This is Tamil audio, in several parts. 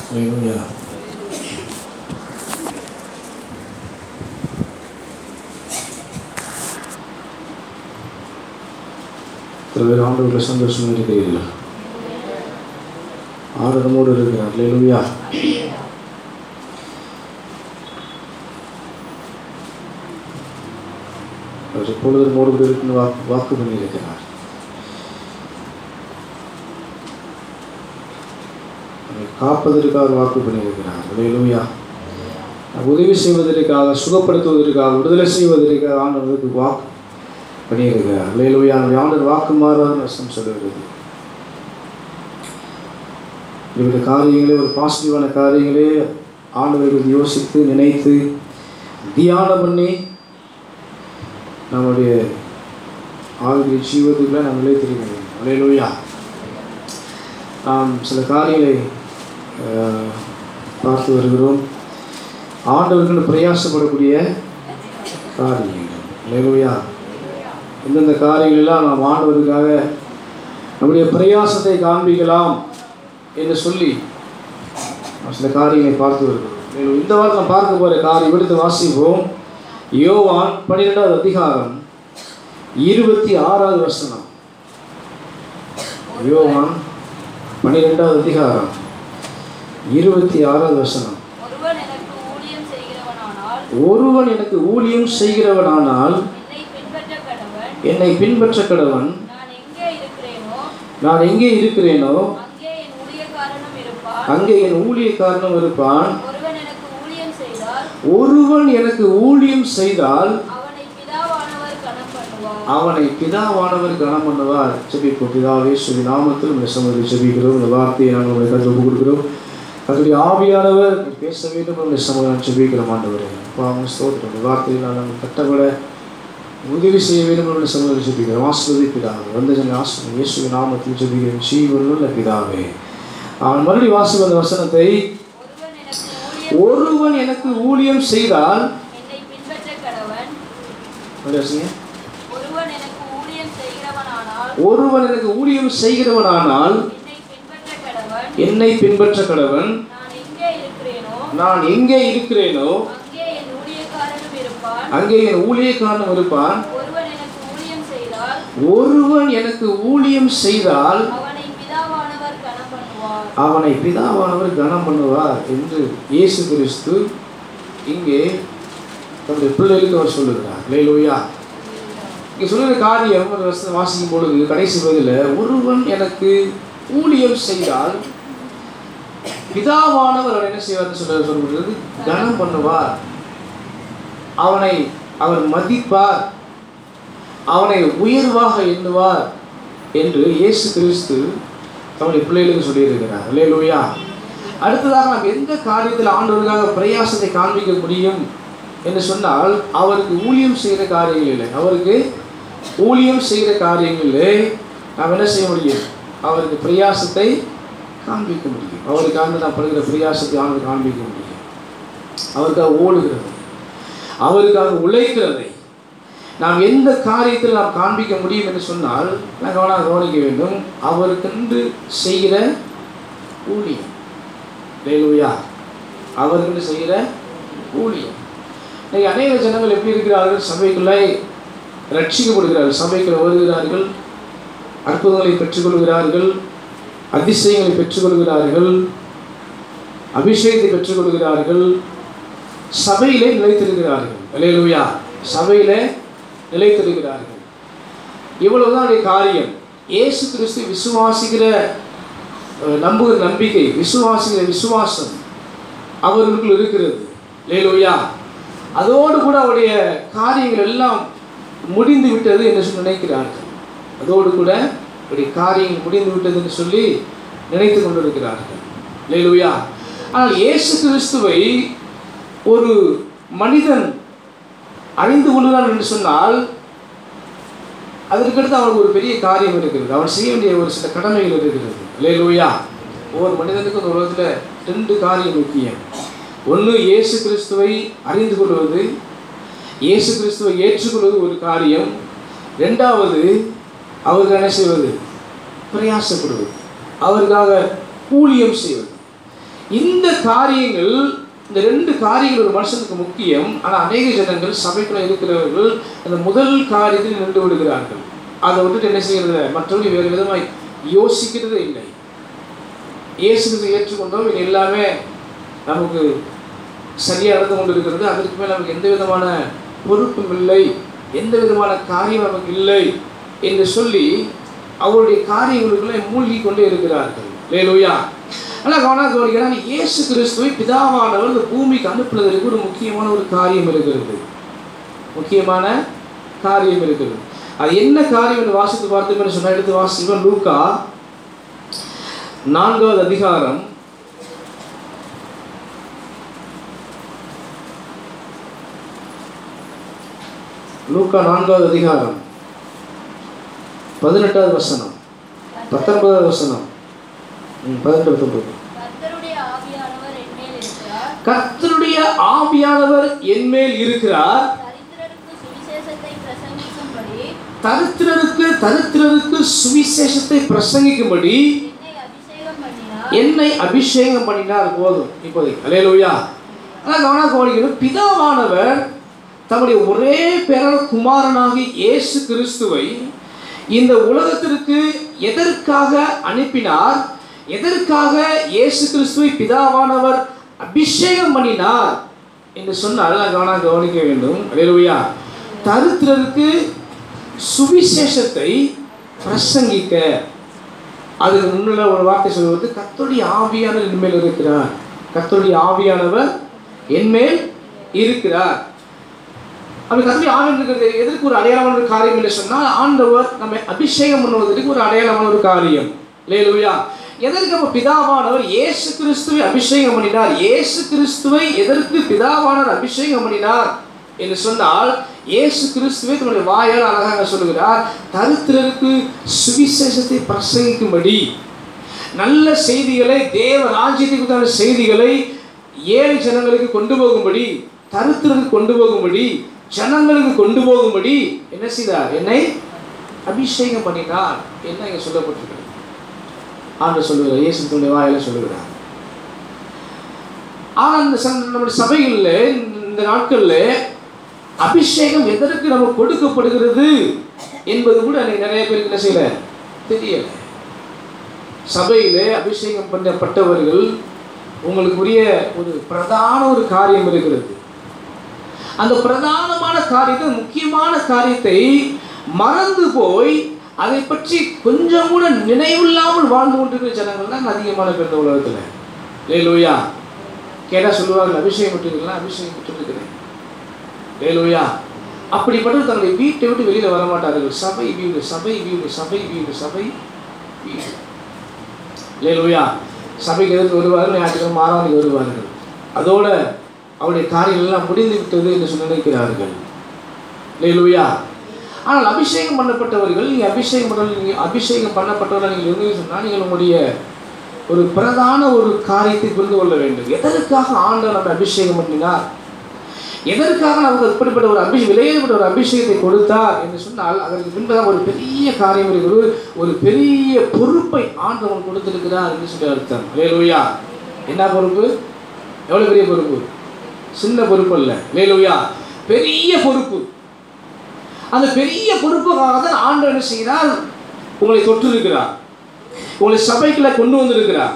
Hallelujah. சில பேர் ஆண்டவர்கள் சந்தோஷமாக இருக்கிறீர்கள் ஆர்வமோடு இருக்கிறார் லேலுயா அவர் எப்பொழுதும் மோடு கூட இருக்குன்னு வாக்கு வாக்கு பண்ணியிருக்கிறார் நம்மை காப்பதற்காக வாக்கு பண்ணியிருக்கிறார் லேலுயா உதவி செய்வதற்காக சுகப்படுத்துவதற்காக விடுதலை செய்வதற்காக ஆண்டவருக்கு வாக்கு பண்ணியிருக்கிறார் லேலுயா ஆண்டவர் வாக்கு மாறாத நஷ்டம் சொல்லுகிறது இவருடைய காரியங்களே ஒரு பாசிட்டிவான காரியங்களே ஆண்டவர்கள் யோசித்து நினைத்து தியானம் பண்ணி நம்முடைய ஆளுடைய ஜீவத்துக்குள்ள நம்ம நிலைத்திருக்க அலையிலோயா நாம் சில காரியங்களை அஹ், பார்த்து வருகிறோம் ஆண்டவர்கள் பிரயாசப்படக்கூடிய காரியங்கள் அலையிலோயா எந்தெந்த காரியங்களெல்லாம் நாம் ஆண்டவருக்காக நம்முடைய பிரயாசத்தை காண்பிக்கலாம் என்று சொல்லி நாம் சில காரியங்களை பார்த்து வருகிறோம் மேலும் இந்த வாரம் நாம் பார்க்க போகிற காரியம் எடுத்து வாசிப்போம் யோவான் பன்னிரெண்டாவது அதிகாரம் இருபத்தி ஆறாவது வசனம் யோவான் பன்னிரெண்டாவது அதிகாரம் இருபத்தி ஆறாவது வசனம் ஒருவன் எனக்கு ஊழியம் செய்கிறவனானால் ஒருவன் எனக்கு ஊழியம் செய்கிறவனானால் என்னை பின்பற்ற கடவன் என்னை பின்பற்ற கடவன் நான் எங்கே இருக்கிறேனோ நான் எங்கே இருக்கிறேனோ அங்கே என் ஊழியக்காரனும் இருப்பான் அங்கே என் ஊழியக்காரனும் இருப்பான் ஒருவன் எனக்கு ஊழியம் செய்தால் ஒருவன் எனக்கு ஊழியம் செய்தால் அவனை பிதாவானவர் கணம் பண்ணுவார் அவனை பிதாவானவர் கனம் பண்ணுவார் ஜெபிப்போம் பிதாவே சொல்லி நாமத்தில் உங்களை சமதி ஜெபிக்கிறோம் இந்த வார்த்தையை நாங்கள் உங்களை கற்று ஒப்புக் கொடுக்கிறோம் அதனுடைய ஆவியானவர் நீ பேச வேண்டும் உங்களை சமூகம் ஜெபிக்கிறோம் ஆண்டவரே அப்பா அவங்க ஸ்தோத்திரம் இந்த வார்த்தையை நாங்கள் கட்டப்பட உதவி செய்ய வேண்டும் என்று சமூகம் ஜெபிக்கிறோம் ஆஸ்வதி பிதாவே வந்த ஜன ஆஸ்வதி இயேசுவின் நாமத்தில் ஜெபிக்கிறோம் ஜீவனுள்ள பிதாவே அவன் மறுபடி வாசி வந்த வசனத்தை ஒருவன் எனக்கு ஊழியம் ஒருவன் எனக்கு ஊழியம் செய்தால் என்னை பின்பற்ற கடவன் மறுபடியும் வாசிங்க. ஒருவன் எனக்கு ஊழியம் செய்கிறவனானால் ஒருவன் எனக்கு ஊழியம் செய்கிறவனானால் என்னை பின்பற்ற கடவன் என்னை பின்பற்ற கடவன் நான் எங்கே இருக்கிறேனோ நான் எங்கே இருக்கிறேனோ அங்கே என் ஊழியக்காரனும் இருப்பான் அங்கே என் ஊழியக்காரனும் இருப்பான் ஒருவன் எனக்கு ஊழியம் செய்தால் ஒருவன் எனக்கு ஊழியம் செய்தால் அவனை பிதாவானவர் கணம் பண்ணுவார் அவனை பிதாவானவர் கனம் பண்ணுவார் என்று இயேசு கிறிஸ்து இங்கே தன்னுடைய பிள்ளைகளுக்கு அவர் சொல்லுகிறார் லேலூயா இங்கே சொல்லுகிற காரியம் ஒரு வசனம் வாசிக்கும் பொழுது கடைசி பதில் ஒருவன் எனக்கு ஊழியம் செய்தால் பிதாவானவர் அவர் என்ன செய்வார்னு சொல்ல சொல்லுகிறது கனம் பண்ணுவார் அவனை அவர் மதிப்பார் அவனை உயர்வாக எண்ணுவார் என்று இயேசு கிறிஸ்து தம்முடைய பிள்ளைகளுக்கு சொல்லியிருக்கிறார் அல்லேலூயா அடுத்ததாக நாம் எந்த காரியத்தில் ஆண்டவருக்காக பிரயாசத்தை காண்பிக்க முடியும் என்று சொன்னால் அவருக்கு ஊழியம் செய்கிற காரியங்கள் இல்லை அவருக்கு ஊழியம் செய்கிற காரியங்களிலே நாம் என்ன செய்ய முடியும் அவருக்கு பிரயாசத்தை காண்பிக்க முடியும் அவருக்காக நாம் படுகிற பிரயாசத்தை ஆண்டு காண்பிக்க முடியும் அவருக்காக ஓடுகிறது அவருக்காக உழைக்கிறதை நாம் எந்த காரியத்தில் நாம் காண்பிக்க முடியும் என்று சொன்னால் நான் கவனம் கவனிக்க வேண்டும் அவருக்கென்று செய்கிற ஊழியம் லேலுயா அவருக்கென்று செய்கிற ஊழியம் இன்னைக்கு அநேக ஜனங்கள் எப்படி இருக்கிறார்கள் சபைக்குள்ளே ரட்சிக்கப்படுகிறார்கள் சபைக்குள்ள வருகிறார்கள் அற்புதங்களை பெற்றுக்கொள்கிறார்கள் அதிசயங்களை பெற்றுக்கொள்கிறார்கள் அபிஷேகத்தை பெற்றுக்கொள்கிறார்கள் சபையிலே நிலைத்திருக்கிறார்கள் அல்லேலூயா சபையிலே நிலைத்திருக்கிறார்கள் இவ்வளவுதான் அவருடைய காரியம் இயேசு கிறிஸ்து விசுவாசிக்கிற அஹ், நம்புகிற நம்பிக்கை விசுவாசிக்கிற விசுவாசம் அவர்களுக்குள் இருக்கிறது லேலூயா அதோடு கூட அவருடைய காரியங்கள் எல்லாம் முடிந்து விட்டது என்று சொல்லி நினைக்கிறார்கள் அதோடு கூட அவருடைய காரியங்கள் முடிந்து விட்டது என்று சொல்லி நினைத்து கொண்டிருக்கிறார்கள் லேலூயா ஆனால் இயேசு கிறிஸ்துவை ஒரு மனிதன் அறிந்து கொள்கிறான் என்று சொன்னால் அதற்கடுத்து அவனுக்கு ஒரு பெரிய காரியம் இருக்கிறது அவன் செய்ய வேண்டிய ஒரு சில கடமைகள் இருக்கிறது லேலூயா ஒவ்வொரு மனிதனுக்கும் இந்த உலகத்தில் ரெண்டு காரியம் முக்கியம் ஒன்று இயேசு கிறிஸ்துவை அறிந்து கொள்வது இயேசு கிறிஸ்துவை ஏற்றுக்கொள்வது ஒரு காரியம் ரெண்டாவது அவருக்கு என்ன செய்வது பிரயாசப்படுவது அவருக்காக ஊழியம் செய்வது இந்த காரியங்கள் இந்த ரெண்டு காரியங்கள் ஒரு மனுஷனுக்கு முக்கியம் ஆனால் அநேக ஜனங்கள் சபைக்குள்ள இருக்கிறவர்கள் அந்த முதல் காரியத்தில் நின்று விடுகிறார்கள் அதை விட்டுட்டு என்ன செய்யறது இல்லை. மற்றபடி வேறு விதமாய் யோசிக்கிறதே இல்லை இயேசுக்கு ஏற்றுக்கொண்டோம் இது எல்லாமே நமக்கு சரியாக நடந்து கொண்டிருக்கிறது அதற்கு மேல் நமக்கு எந்த விதமான பொறுப்பும் இல்லை எந்த விதமான காரியம் நமக்கு இல்லை என்று சொல்லி அவருடைய காரியங்களுக்குள்ளே மூழ்கி கொண்டே இருக்கிறார்கள் லேலூயா ஆனால் கவனம் கவனிக்கிறாங்க இயேசு கிறிஸ்துவை பிதாவானவர் இந்த பூமிக்கு அனுப்புனதற்கு ஒரு முக்கியமான ஒரு காரியம் இருக்கிறது முக்கியமான காரியம் இருக்கிறது அது என்ன காரியம் என்று வாசித்து பார்த்தோம்னு சொன்னால் எடுத்து வாசிப்போம் லூக்கா நான்காவது அதிகாரம் லூக்கா நான்காவது அதிகாரம் பதினெட்டாவது வசனம் பத்தொன்பதாவது வசனம் ம், பதினெட்டு பத்தொன்பது கர்த்தருடைய ஆவியானவர் என்மேல் இருக்கிறார் கர்த்தருடைய ஆவியானவர் என்மேல் இருக்கிறார் தரித்திரருக்கு சுவிசேஷத்தை பிரசங்கிக்கும்படி தரித்திரருக்கு தரித்திரருக்கு சுவிசேஷத்தை பிரசங்கிக்கும்படி என்னை அபிஷேகம் பண்ணினார் என்னை அபிஷேகம் பண்ணினார் போதும் இப்போதைக்கு அலையலூயா ஆனால் கவனம் கவனிக்கணும் பிதாவானவர் தம்முடைய ஒரே பேரான குமாரனாகி இயேசு கிறிஸ்துவை இந்த உலகத்திற்கு எதற்காக அனுப்பினார் எதற்காக இயேசு கிறிஸ்துவை பிதாவானவர் அபிஷேகம் பண்ணினார் என்று சொன்னால் நான் கவனம் கவனிக்க வேண்டும் அலையலூயா தரித்திரருக்கு சுவிசேஷத்தை பிரசங்கிக்க அதுக்கு முன்னுள்ள ஒரு வார்த்தை சொல்வது கர்த்தருடைய ஆவியானவர் என்மேல் இருக்கிறார் கர்த்தருடைய ஆவியானவர் என்மேல் இருக்கிறார் அப்படி கர்த்தருடைய ஆவியானவர் இருக்கிறது எதற்கு ஒரு அடையாளமான ஒரு காரியம் இல்லை சொன்னால் ஆண்டவர் நம்மை அபிஷேகம் பண்ணுவதற்கு ஒரு அடையாளமான ஒரு காரியம் லேலுயா எதற்கு நம்ம பிதாவானவர் இயேசு கிறிஸ்துவை அபிஷேகம் பண்ணினார் இயேசு கிறிஸ்துவை எதற்கு பிதாவானவர் அபிஷேகம் பண்ணினார் என்று சொன்னால் இயேசு கிறிஸ்துவை தன்னுடைய வாயால் அழகாக சொல்லுகிறார் தரித்திரருக்கு சுவிசேஷத்தை பிரசங்கிக்கும்படி நல்ல செய்திகளை தேவ ராஜ்யத்துக்குத்தான செய்திகளை ஏழை ஜனங்களுக்கு கொண்டு போகும்படி தரித்திரருக்கு கொண்டு போகும்படி ஜனங்களுக்கு கொண்டு போகும்படி என்ன செய்தார் என்னை அபிஷேகம் பண்ணினார் என்ன இங்க சொல்லப்பட்டிருக்கிறது ஆண்டு சொல்லுகிறார் இயேசு தன்னுடைய வாயில சொல்லுகிறார் ஆனால் இந்த ச- நம்முடைய சபைகளில் இந்த நாட்களில் அபிஷேகம் எதற்கு நமக்கு கொடுக்கப்படுகிறது என்பது கூட அன்னைக்கு நிறைய பேருக்கு என்ன செய்யல தெரியல சபையிலே அபிஷேகம் பண்ணப்பட்டவர்கள் உங்களுக்குரிய ஒரு பிரதான ஒரு காரியம் இருக்கிறது அந்த பிரதானமான காரியத்தை முக்கியமான காரியத்தை மறந்து போய் அதை பற்றி கொஞ்சம் கூட நினைவில்லாமல் வாழ்ந்து கொண்டிருக்கிற ஜனங்கள் தான் அதிகமான பேர் இந்த உலகத்தில் லேலூயா கேட்டால் சொல்லுவார்கள் அபிஷேகம் பெற்றிருக்கலாம் அபிஷேகம் பெற்றிருக்கிறேன் லேலூயா அப்படிப்பட்ட தங்களுடைய வீட்டை விட்டு வெளியில் வர மாட்டார்கள் சபை வீடு சபை வீடு சபை வீடு சபை வீடு லேலூயா சபைக்கு எதிர்த்து வருவார்கள் ஞாயிற்றுக்கிழமை மாறாமல் வருவார்கள் அதோட அவருடைய காரியங்கள் எல்லாம் முடிந்து விட்டது என்று சொல்லி நினைக்கிறார்கள் லேலூயா ஆனால் அபிஷேகம் பண்ணப்பட்டவர்கள் நீங்கள் அபிஷேகம் பண்ண நீங்கள் அபிஷேகம் பண்ணப்பட்டவர்கள் நீங்கள் இருந்தீங்கன்னு சொன்னால் நீங்கள் உங்களுடைய ஒரு பிரதான ஒரு காரியத்தை புரிந்து கொள்ள வேண்டும் எதற்காக ஆண்டவர் நம்ம அபிஷேகம் பண்ணினார் எதற்காக நமக்கு இப்படிப்பட்ட ஒரு அபி விலையேற்பட்ட ஒரு அபிஷேகத்தை கொடுத்தார் என்று சொன்னால் அதற்கு பின்பதாக ஒரு பெரிய காரியம் இருக்கிறது ஒரு பெரிய பொறுப்பை ஆண்டவன் கொடுத்திருக்கிறார் என்று சொல்லி அர்த்தம் லேலூயா என்ன பொறுப்பு எவ்வளோ பெரிய பொறுப்பு சின்ன பொறுப்பு அல்ல லேலூயா பெரிய பொறுப்பு அந்த பெரிய பொறுப்புக்காக தான் ஆண்டவர் என்ன செய்கிறார் உங்களை தொற்றிருக்கிறார் உங்களை சபைக்குள்ள கொண்டு வந்திருக்கிறார்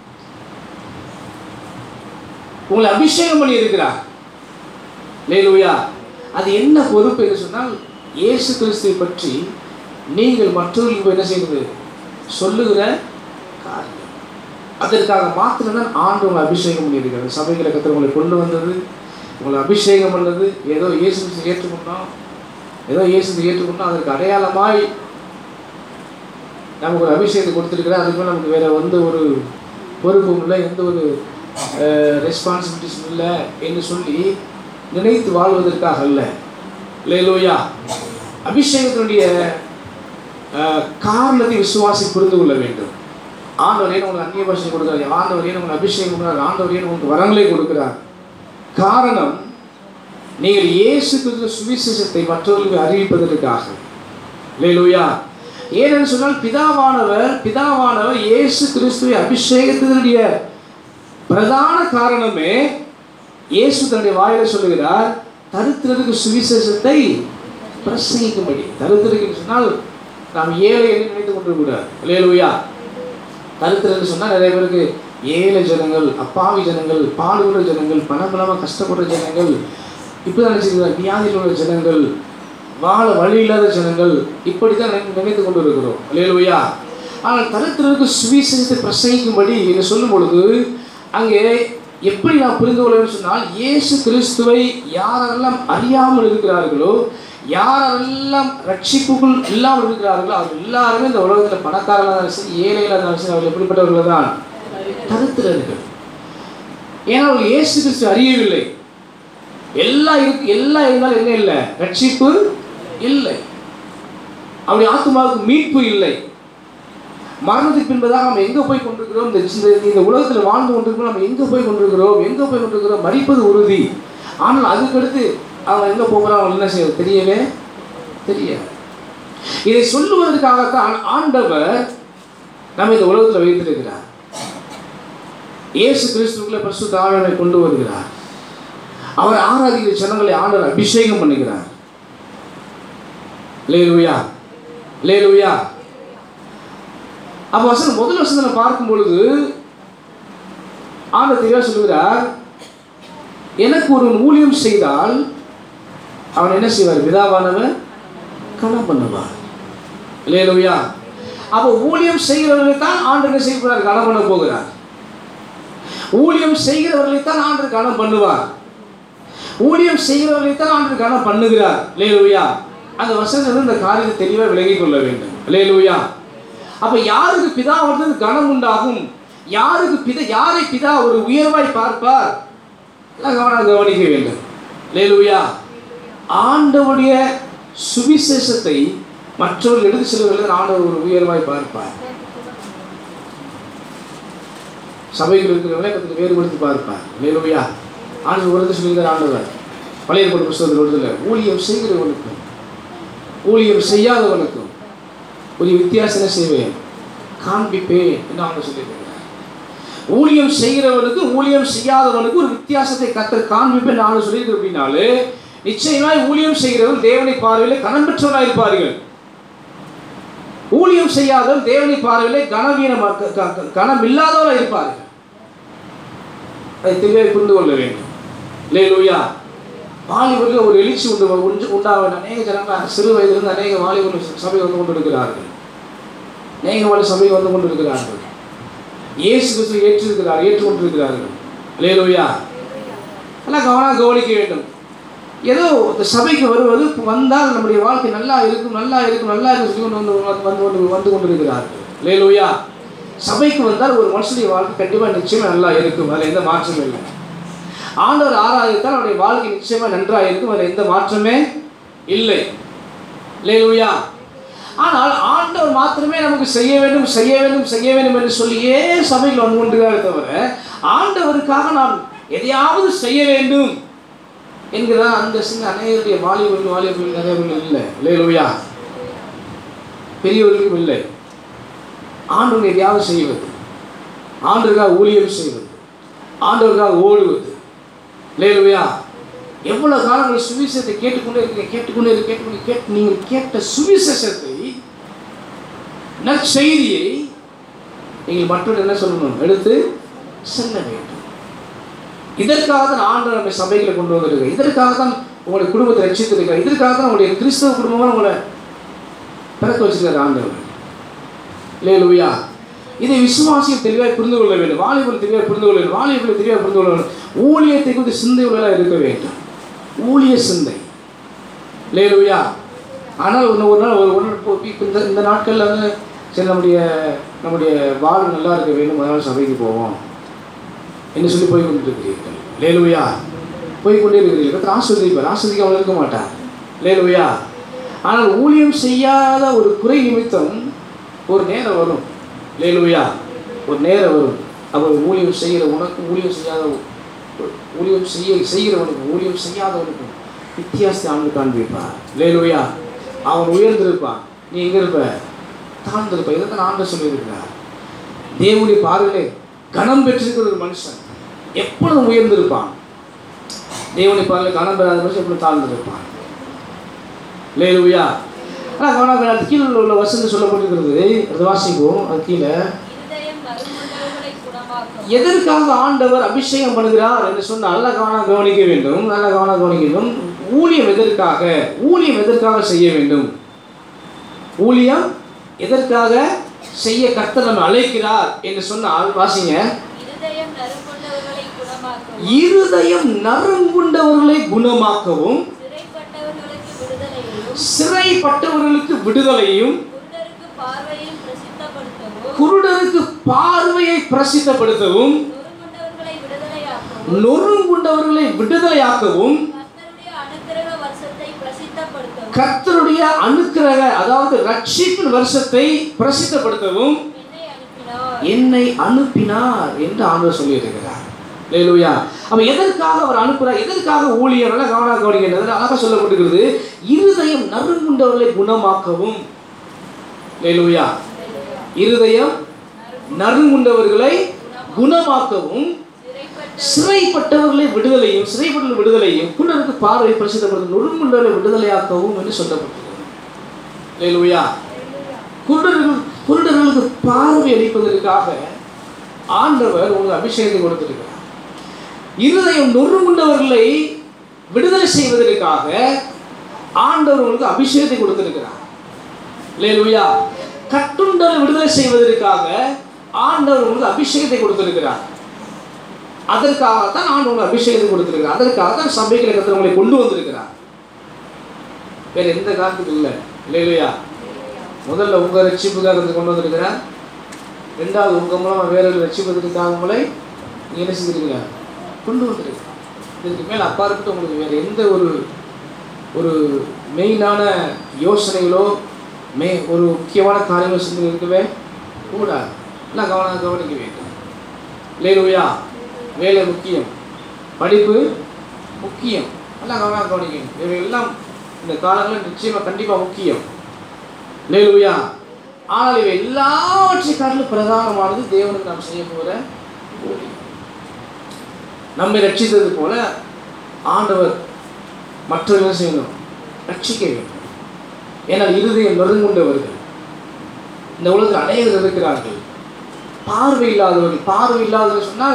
உங்களை அபிஷேகம் பண்ணி இருக்கிறார் லேலுயா அது என்ன பொறுப்பு என்று சொன்னால் இயேசு கிறிஸ்துவை பற்றி நீங்கள் மற்றவர்களுக்கு என்ன செய்வது சொல்லுகிற காரியம் அதற்காக மாத்திரம் தான் ஆண்டு உங்களை அபிஷேகம் பண்ணியிருக்கிறார் சபைகளை கத்திர உங்களை கொண்டு வந்தது உங்களை அபிஷேகம் பண்ணது ஏதோ இயேசு கிறிஸ்து ஏற்றுக்கொண்டோம் ஏதோ இயேசு ஏற்றுக்கொண்டோம் அதற்கு அடையாளமாய் நமக்கு ஒரு அபிஷேகத்தை கொடுத்துருக்கிறார் அதுக்கு மேல நமக்கு வேற எந்த ஒரு பொறுப்பும் இல்லை எந்த ஒரு ரெஸ்பான்சிபிலிட்டிஸும் இல்லை என்று சொல்லி நினைத்து வாழ்வதற்காக அல்ல லேலோயா அபிஷேகத்தினுடைய அஹ், காரணத்தை விசுவாசி புரிந்து கொள்ள வேண்டும் ஆண்டவர் ஏன் உங்களுக்கு அந்நிய பாஷை கொடுக்குறார் ஆண்டவர் ஏன் உங்களுக்கு அபிஷேகம் கொடுக்குறார் ஆண்டவர் ஏன் உங்களுக்கு வரங்களை கொடுக்கிறார் காரணம் நீங்கள் இயேசு கிறிஸ்து சுவிசேஷத்தை மற்றவர்களுக்கு அறிவிப்பதற்காக லேலூயா ஏனென்று சொன்னால் பிதாவானவர் பிதாவானவர் இயேசு கிறிஸ்துவை அபிஷேகத்தினுடைய பிரதான காரணமே இயேசு தன்னுடைய வாயில சொல்லுகிறார் தரித்திரருக்கு சுவிசேஷத்தை பிரசங்கிக்கும்படி தரித்திரருக்கு சொன்னால் நாம் ஏழை என்று நினைத்துக் கொண்டிருக்கிறார் இல்லையா தரித்திரன்னு சொன்னால் நிறைய பேருக்கு ஏழை ஜனங்கள் அப்பாவி ஜனங்கள் பாடுபடுற ஜனங்கள் பணம் இல்லாமல் கஷ்டப்படுற ஜனங்கள் இப்போ தான் நினச்சிருக்கிறார் வியாதியில் உள்ள ஜனங்கள் வாழ வழி இல்லாத ஜனங்கள் இப்படி தான் நினைத்து கொண்டு இருக்கிறோம் இல்லையா ஆனால் தரித்திரருக்கு சுவிசேஷத்தை பிரசங்கிக்கும்படி என்று சொல்லும் பொழுது அங்கே எப்படி நான் புரிந்து கொள்ள வேண்டும் சொன்னால் இயேசு கிறிஸ்துவை யாரெல்லாம் அறியாமல் இருக்கிறார்களோ யாரெல்லாம் ரட்சிப்புக்குள் இல்லாமல் இருக்கிறார்களோ அவர்கள் எல்லாருமே இந்த உலகத்தில் பணக்காரர்களாக இருந்தாலும் சரி ஏழைகளாக இருந்தாலும் சரி அவர்கள் எப்படிப்பட்டவர்கள் தான் தரித்திரர்கள் ஏன்னா அவர்கள் இயேசு கிறிஸ்து அறியவில்லை எல்லாம் இருக்கு எல்லாம் இருந்தாலும் என்ன இல்லை ரட்சிப்பு இல்லை அவருடைய ஆத்மாவுக்கு மீட்பு இல்லை மரணத்துக்கு பின்பதாக நம்ம எங்கே போய் கொண்டிருக்கிறோம் இந்த இந்த- இந்த உலகத்தில் வாழ்ந்து கொண்டிருக்கிறோம் நம்ம எங்கே போய் கொண்டிருக்கிறோம் எங்கே போய் கொண்டிருக்கிறோம் மறிப்பது உறுதி ஆனால் அதுக்கடுத்து அவன் எங்கே போகிறான் அவன் என்ன செய்ய தெரியவே தெரியாது இதை சொல்லுவதற்காகத்தான் ஆண்டவர் நம்ம இந்த உலகத்தில் வைத்திருக்கிறார் இயேசு கிறிஸ்துக்குள்ள பரிசுத்த ஆவியானவரை கொண்டு வருகிறார் அவர் ஆராதிக்கிற ஜனங்களை ஆண்டவர் அபிஷேகம் பண்ணுகிறார் லேலுயா லேலுயா அப்போ வசனம் முதல் வசனத்தில் பார்க்கும் பொழுது ஆண்டவர் தெளிவாக சொல்லுகிறார் எனக்கு ஒரு ஊழியம் செய்தால் அவன் என்ன செய்வார் விதாவானவன் கணம் பண்ணுவார் லேலுயா அப்போ ஊழியம் செய்கிறவர்களை தான் ஆண்டு என்ன செய்ய போகிறார் கணம் பண்ண போகிறார் ஊழியம் செய்கிறவர்களை தான் ஆண்டு கணம் பண்ணுவார் ஊழியம் செய்கிறவர்களை தான் ஆண்டு கணம் பண்ணுகிறார் லேலுயா அந்த வசனத்தில் இந்த காரியத்தை தெளிவாக விளங்கிக் கொள்ள வேண்டும் லேலுயா அப்ப யாருக்கு பிதா வந்து கனம் உண்டாகும் யாருக்கு பிதா யாரை பிதா ஒரு உயர்வாய் பார்ப்பார் எல்லாம் கவனம் கவனிக்க வேண்டும் லேலுயா ஆண்டவருடைய சுவிசேஷத்தை மற்றவர்கள் எடுத்து செல்வர்கள் ஆண்டவர் ஒரு உயர்வாய் பார்ப்பார் சபையில் இருக்கிறவங்களே கொஞ்சம் வேறுபடுத்தி பார்ப்பார் லேலுயா ஆண்டவர் உலகத்தை சொல்லுகிறார் ஆண்டவர் பழைய ஏற்பாடு புஸ்தகத்தில் வருதுல ஊழியம் செய்கிறவனுக்கும் ஊழியம் செய்யாதவனுக்கும் ஒரு வித்தியாசம் செய்வேன் காண்பிப்பேன் என்று அவங்க சொல்லியிருக்கிறார் ஊழியம் செய்கிறவனுக்கு ஊழியம் செய்யாதவனுக்கு ஒரு வித்தியாசத்தை கத்த காண்பிப்பேன் நான் சொல்லியிருக்கு அப்படின்னாலே நிச்சயமாய் ஊழியம் செய்கிறவர்கள் தேவனை பார்வையில் கனம் பெற்றவராக இருப்பார்கள் ஊழியம் செய்யாதவன் தேவனை பார்வையில் கனவீனம் கனம் இல்லாதவராக இருப்பார்கள் அதை தெளிவாக புரிந்து கொள்ள வேண்டும் லேலூயா வாலிபர்கள் ஒரு எழுச்சி உண்டு உண்டு உண்டாக அநேக ஜனங்கள் சிறு வயதிலிருந்து அநேக வாலிபர்கள் சபை வந்து கொண்டிருக்கிறார்கள் அநேக வாலி சபைக்கு வந்து கொண்டிருக்கிறார்கள் இயேசு கிறிஸ்து ஏற்றிருக்கிறார் ஏற்றுக்கொண்டிருக்கிறார்கள் லேலூயா எல்லாம் கவனம் கவனிக்க வேண்டும் ஏதோ இந்த சபைக்கு வருவது வந்தால் நம்முடைய வாழ்க்கை நல்லா இருக்கும் நல்லா இருக்கும் நல்லா இருக்கும் சொல்லி கொண்டு வந்து வந்து கொண்டு வந்து கொண்டிருக்கிறார்கள் லேலூயா சபைக்கு வந்தால் ஒரு மனுஷனுடைய வாழ்க்கை கண்டிப்பாக நிச்சயமாக நல்லா இருக்கும் அதில் எந்த மாற்றமும் இல்லை ஆண்டவர் ஆராதித்தால் அவருடைய வாழ்க்கை நிச்சயமாக நன்றாக இருக்கும் அதில் எந்த மாற்றமே இல்லை லேலூயா ஆனால் ஆண்டவர் மாத்திரமே நமக்கு செய்ய வேண்டும் செய்ய வேண்டும் செய்ய வேண்டும் என்று சொல்லியே சபையில் வந்து கொண்டிருக்கிறாரே தவிர ஆண்டவருக்காக நாம் எதையாவது செய்ய வேண்டும் என்கிற அந்த சின்ன அநேகருடைய வாலிபர்கள் வாலிபர்கள் நிறையவர்கள் இல்லை லேலூயா பெரியவர்களுக்கும் இல்லை ஆண்டவர் எதையாவது செய்வது ஆண்டவருக்காக ஊழியம் செய்வது ஆண்டவருக்காக ஓடுவது லேலுயா எவ்வளவு காலங்கள் சுவிசேஷத்தை கேட்டுக்கொண்டே இருக்கீங்க கேட்டுக்கொண்டே இருக்கு கேட்டுக்கொண்டே கேட்டு நீங்கள் கேட்ட சுவிசேஷத்தை நற்செய்தியை நீங்கள் மற்றொரு என்ன சொல்லணும் எடுத்து செல்ல வேண்டும் இதற்காக தான் ஆண்டவர் நம்மை சபைகளை கொண்டு வந்திருக்க இதற்காக தான் உங்களுடைய குடும்பத்தை ரட்சித்திருக்கிறார் இதற்காக தான் உங்களுடைய கிறிஸ்தவ குடும்பமாக உங்களை பிறக்க வச்சிருக்காரு ஆண்டவர் லேலுயா இதை விசுவாசியம் தெளிவாக புரிந்து கொள்ள வேண்டும் வாலிபர்கள் தெளிவாக புரிந்து கொள்ள வேண்டும் வாலிபர்கள் தெளிவாக புரிந்து கொள்ள வேண்டும் ஊழியத்தை குறித்து சிந்தை உள்ளதாக இருக்க வேண்டும் ஊழிய சிந்தை லேலுயா ஆனால் ஒன்று ஒரு நாள் ஒரு ஒரு இப்போ இந்த இந்த நாட்களில் வந்து சரி நம்முடைய நம்முடைய வாழ்வு நல்லா இருக்க வேண்டும் அதனால் சபைக்கு போவோம் என்று சொல்லி போய் கொண்டு இருக்கிறீர்கள் லேலுயா போய் கொண்டே இருக்கிறீர்கள் கத்தர் ஆஸ்வதிப்பார் ஆஸ்வதிக்க அவன் இருக்க மாட்டார் லேலுயா ஆனால் ஊழியம் செய்யாத ஒரு குறை நிமித்தம் ஒரு நேரம் வரும் லேலுயா ஒரு நேரம் வரும் அவர் ஊழியம் செய்கிற உனக்கு ஊழியம் செய்யாத ஊழியம் செய்ய செய்கிறவனுக்கும் ஊழியம் செய்யாதவனுக்கும் வித்தியாசத்தை ஆண்டு காண்பிப்பார் லேலுயா அவன் உயர்ந்திருப்பான் நீ எங்கே இருப்ப தாழ்ந்திருப்ப இதை தான் ஆண்டு சொல்லியிருக்கிறார் தேவனுடைய பார்வையிலே கனம் பெற்றிருக்கிற ஒரு மனுஷன் எப்பொழுதும் உயர்ந்திருப்பான் தேவனை பார்வையில் கனம் பெறாத மனுஷன் எப்பொழுதும் தாழ்ந்திருப்பான் லேலுயா ஆனால் கவனம் அது கீழே உள்ள வசனம் சொல்லப்பட்டிருக்கிறது அது வாசிக்கும் அது கீழே இருதயம் நறுங்குண்டவர்களை குணமாக்கும் எதற்காக ஆண்டவர் அபிஷேகம் பண்ணுகிறார் என்று சொன்னால் நல்ல கவனம் கவனிக்க வேண்டும் நல்ல கவனம் கவனிக்க வேண்டும் ஊழியம் எதற்காக ஊழியம் எதற்காக செய்ய வேண்டும் ஊழியம் எதற்காக செய்ய கர்த்தர் நம்ம அழைக்கிறார் என்று சொன்னால் வாசிங்க இருதயம் நறுங்குண்டவர்களை குணமாக்கும் இருதயம் நறுங்குண்டவர்களை குணமாக்கவும் சிறைப்பட்டவர்களுக்கு விடுதலையையும் சிறைப்பட்டவர்களுக்கு விடுதலையும் குருடருக்கு பார்வையும் பிரசித்தப்படுத்தவும் குருடருக்கு பார்வையை பிரசித்தப்படுத்தவும் நொறுங்குண்டவர்களை விடுதலையாக்கவும் நொறுங்குண்டவர்களை விடுதலையாக்கவும் கர்த்தருடைய அனுக்கிரக வருஷத்தை பிரசித்தப்படுத்தவும் கர்த்தருடைய அனுக்கிரக அதாவது ரட்சிப்பின் வருஷத்தை பிரசித்தப்படுத்தவும் என்னை அனுப்பினார் என்னை அனுப்பினார் என்று ஆண்டவர் சொல்லியிருக்கிறார் லேலுயா அப்ப எதற்காக அவர் அனுப்புறார் எதற்காக ஊழியர் நல்லா கவனம் கவனிக்கின்றது அழகாக சொல்லப்பட்டிருக்கிறது இருதயம் நறுங்குண்டவர்களை குணமாக்கவும் லேலுயா இருதயம் நறுங்குண்டவர்களை குணமாக்கவும் சிறைப்பட்ட சிறைப்பட்டவர்களை விடுதலையும் சிறைப்பட்ட விடுதலையும் குருடருக்கு பார்வை பிரசித்தப்படுத்தும் நொறுங்குண்டவர்களை விடுதலையாக்கவும் என்று சொல்லப்பட்டிருக்கிறது லேலுயா குருடர்கள் குருடர்களுக்கு பார்வை அளிப்பதற்காக ஆண்டவர் உங்களுக்கு அபிஷேகத்தை கொடுத்திருக்கிறார் இருதயம் நொறுங்குண்டவர்களை விடுதலை செய்வதற்காக ஆண்டவர் உங்களுக்கு அபிஷேகத்தை கொடுத்திருக்கிறார் லேலுயா கட்டுண்டலை விடுதலை செய்வதற்காக ஆண்டவர் உங்களுக்கு அபிஷேகத்தை கொடுத்திருக்கிறார் அதற்காகத்தான் ஆண்டவர் உங்களுக்கு அபிஷேகத்தை கொடுத்திருக்கிறார் அதற்காக தான் சபைகளை கத்தர் உங்களை கொண்டு வந்திருக்கிறார் வேற எந்த காரணத்துக்கு இல்லை லேலுயா முதல்ல உங்கள் ரட்சிப்புக்காக இருந்து கொண்டு வந்திருக்கிறார் ரெண்டாவது உங்கள் மூலமாக வேற ஒரு ரட்சிப்பதற்காக உங்களை நீங்க என்ன செஞ்சிருக்கிறார் கொண்டு வந்திருக்கிறார் இதுக்கு மேலே அப்பாற்பட்டு உங்களுக்கு வேறு எந்த ஒரு ஒரு மெயினான யோசனைகளோ மே ஒரு முக்கியமான காரியங்கள் செஞ்சு இருக்கவே கூடாது எல்லாம் கவனம் கவனிக்க வேண்டும் லேலுயா வேலை முக்கியம் படிப்பு முக்கியம் எல்லாம் கவனம் கவனிக்கணும் இவை எல்லாம் இந்த காலங்களில் நிச்சயமாக கண்டிப்பாக முக்கியம் லேலுயா ஆனால் இவை எல்லாவற்றை காட்டிலும் பிரதானமானது தேவனுக்கு நாம் செய்ய போகிற ஊழியம். நம்மை ரட்சித்தது போல ஆண்டவர் மற்றவர்கள் செய்யணும் ரட்சிக்க வேண்டும் ஏன்னால் இருதயம் நொறுங்குண்டவர்கள் இந்த உலகத்தில் அநேகர் இருக்கிறார்கள் பார்வை இல்லாதவர்கள் பார்வை இல்லாதவர்கள் சொன்னால்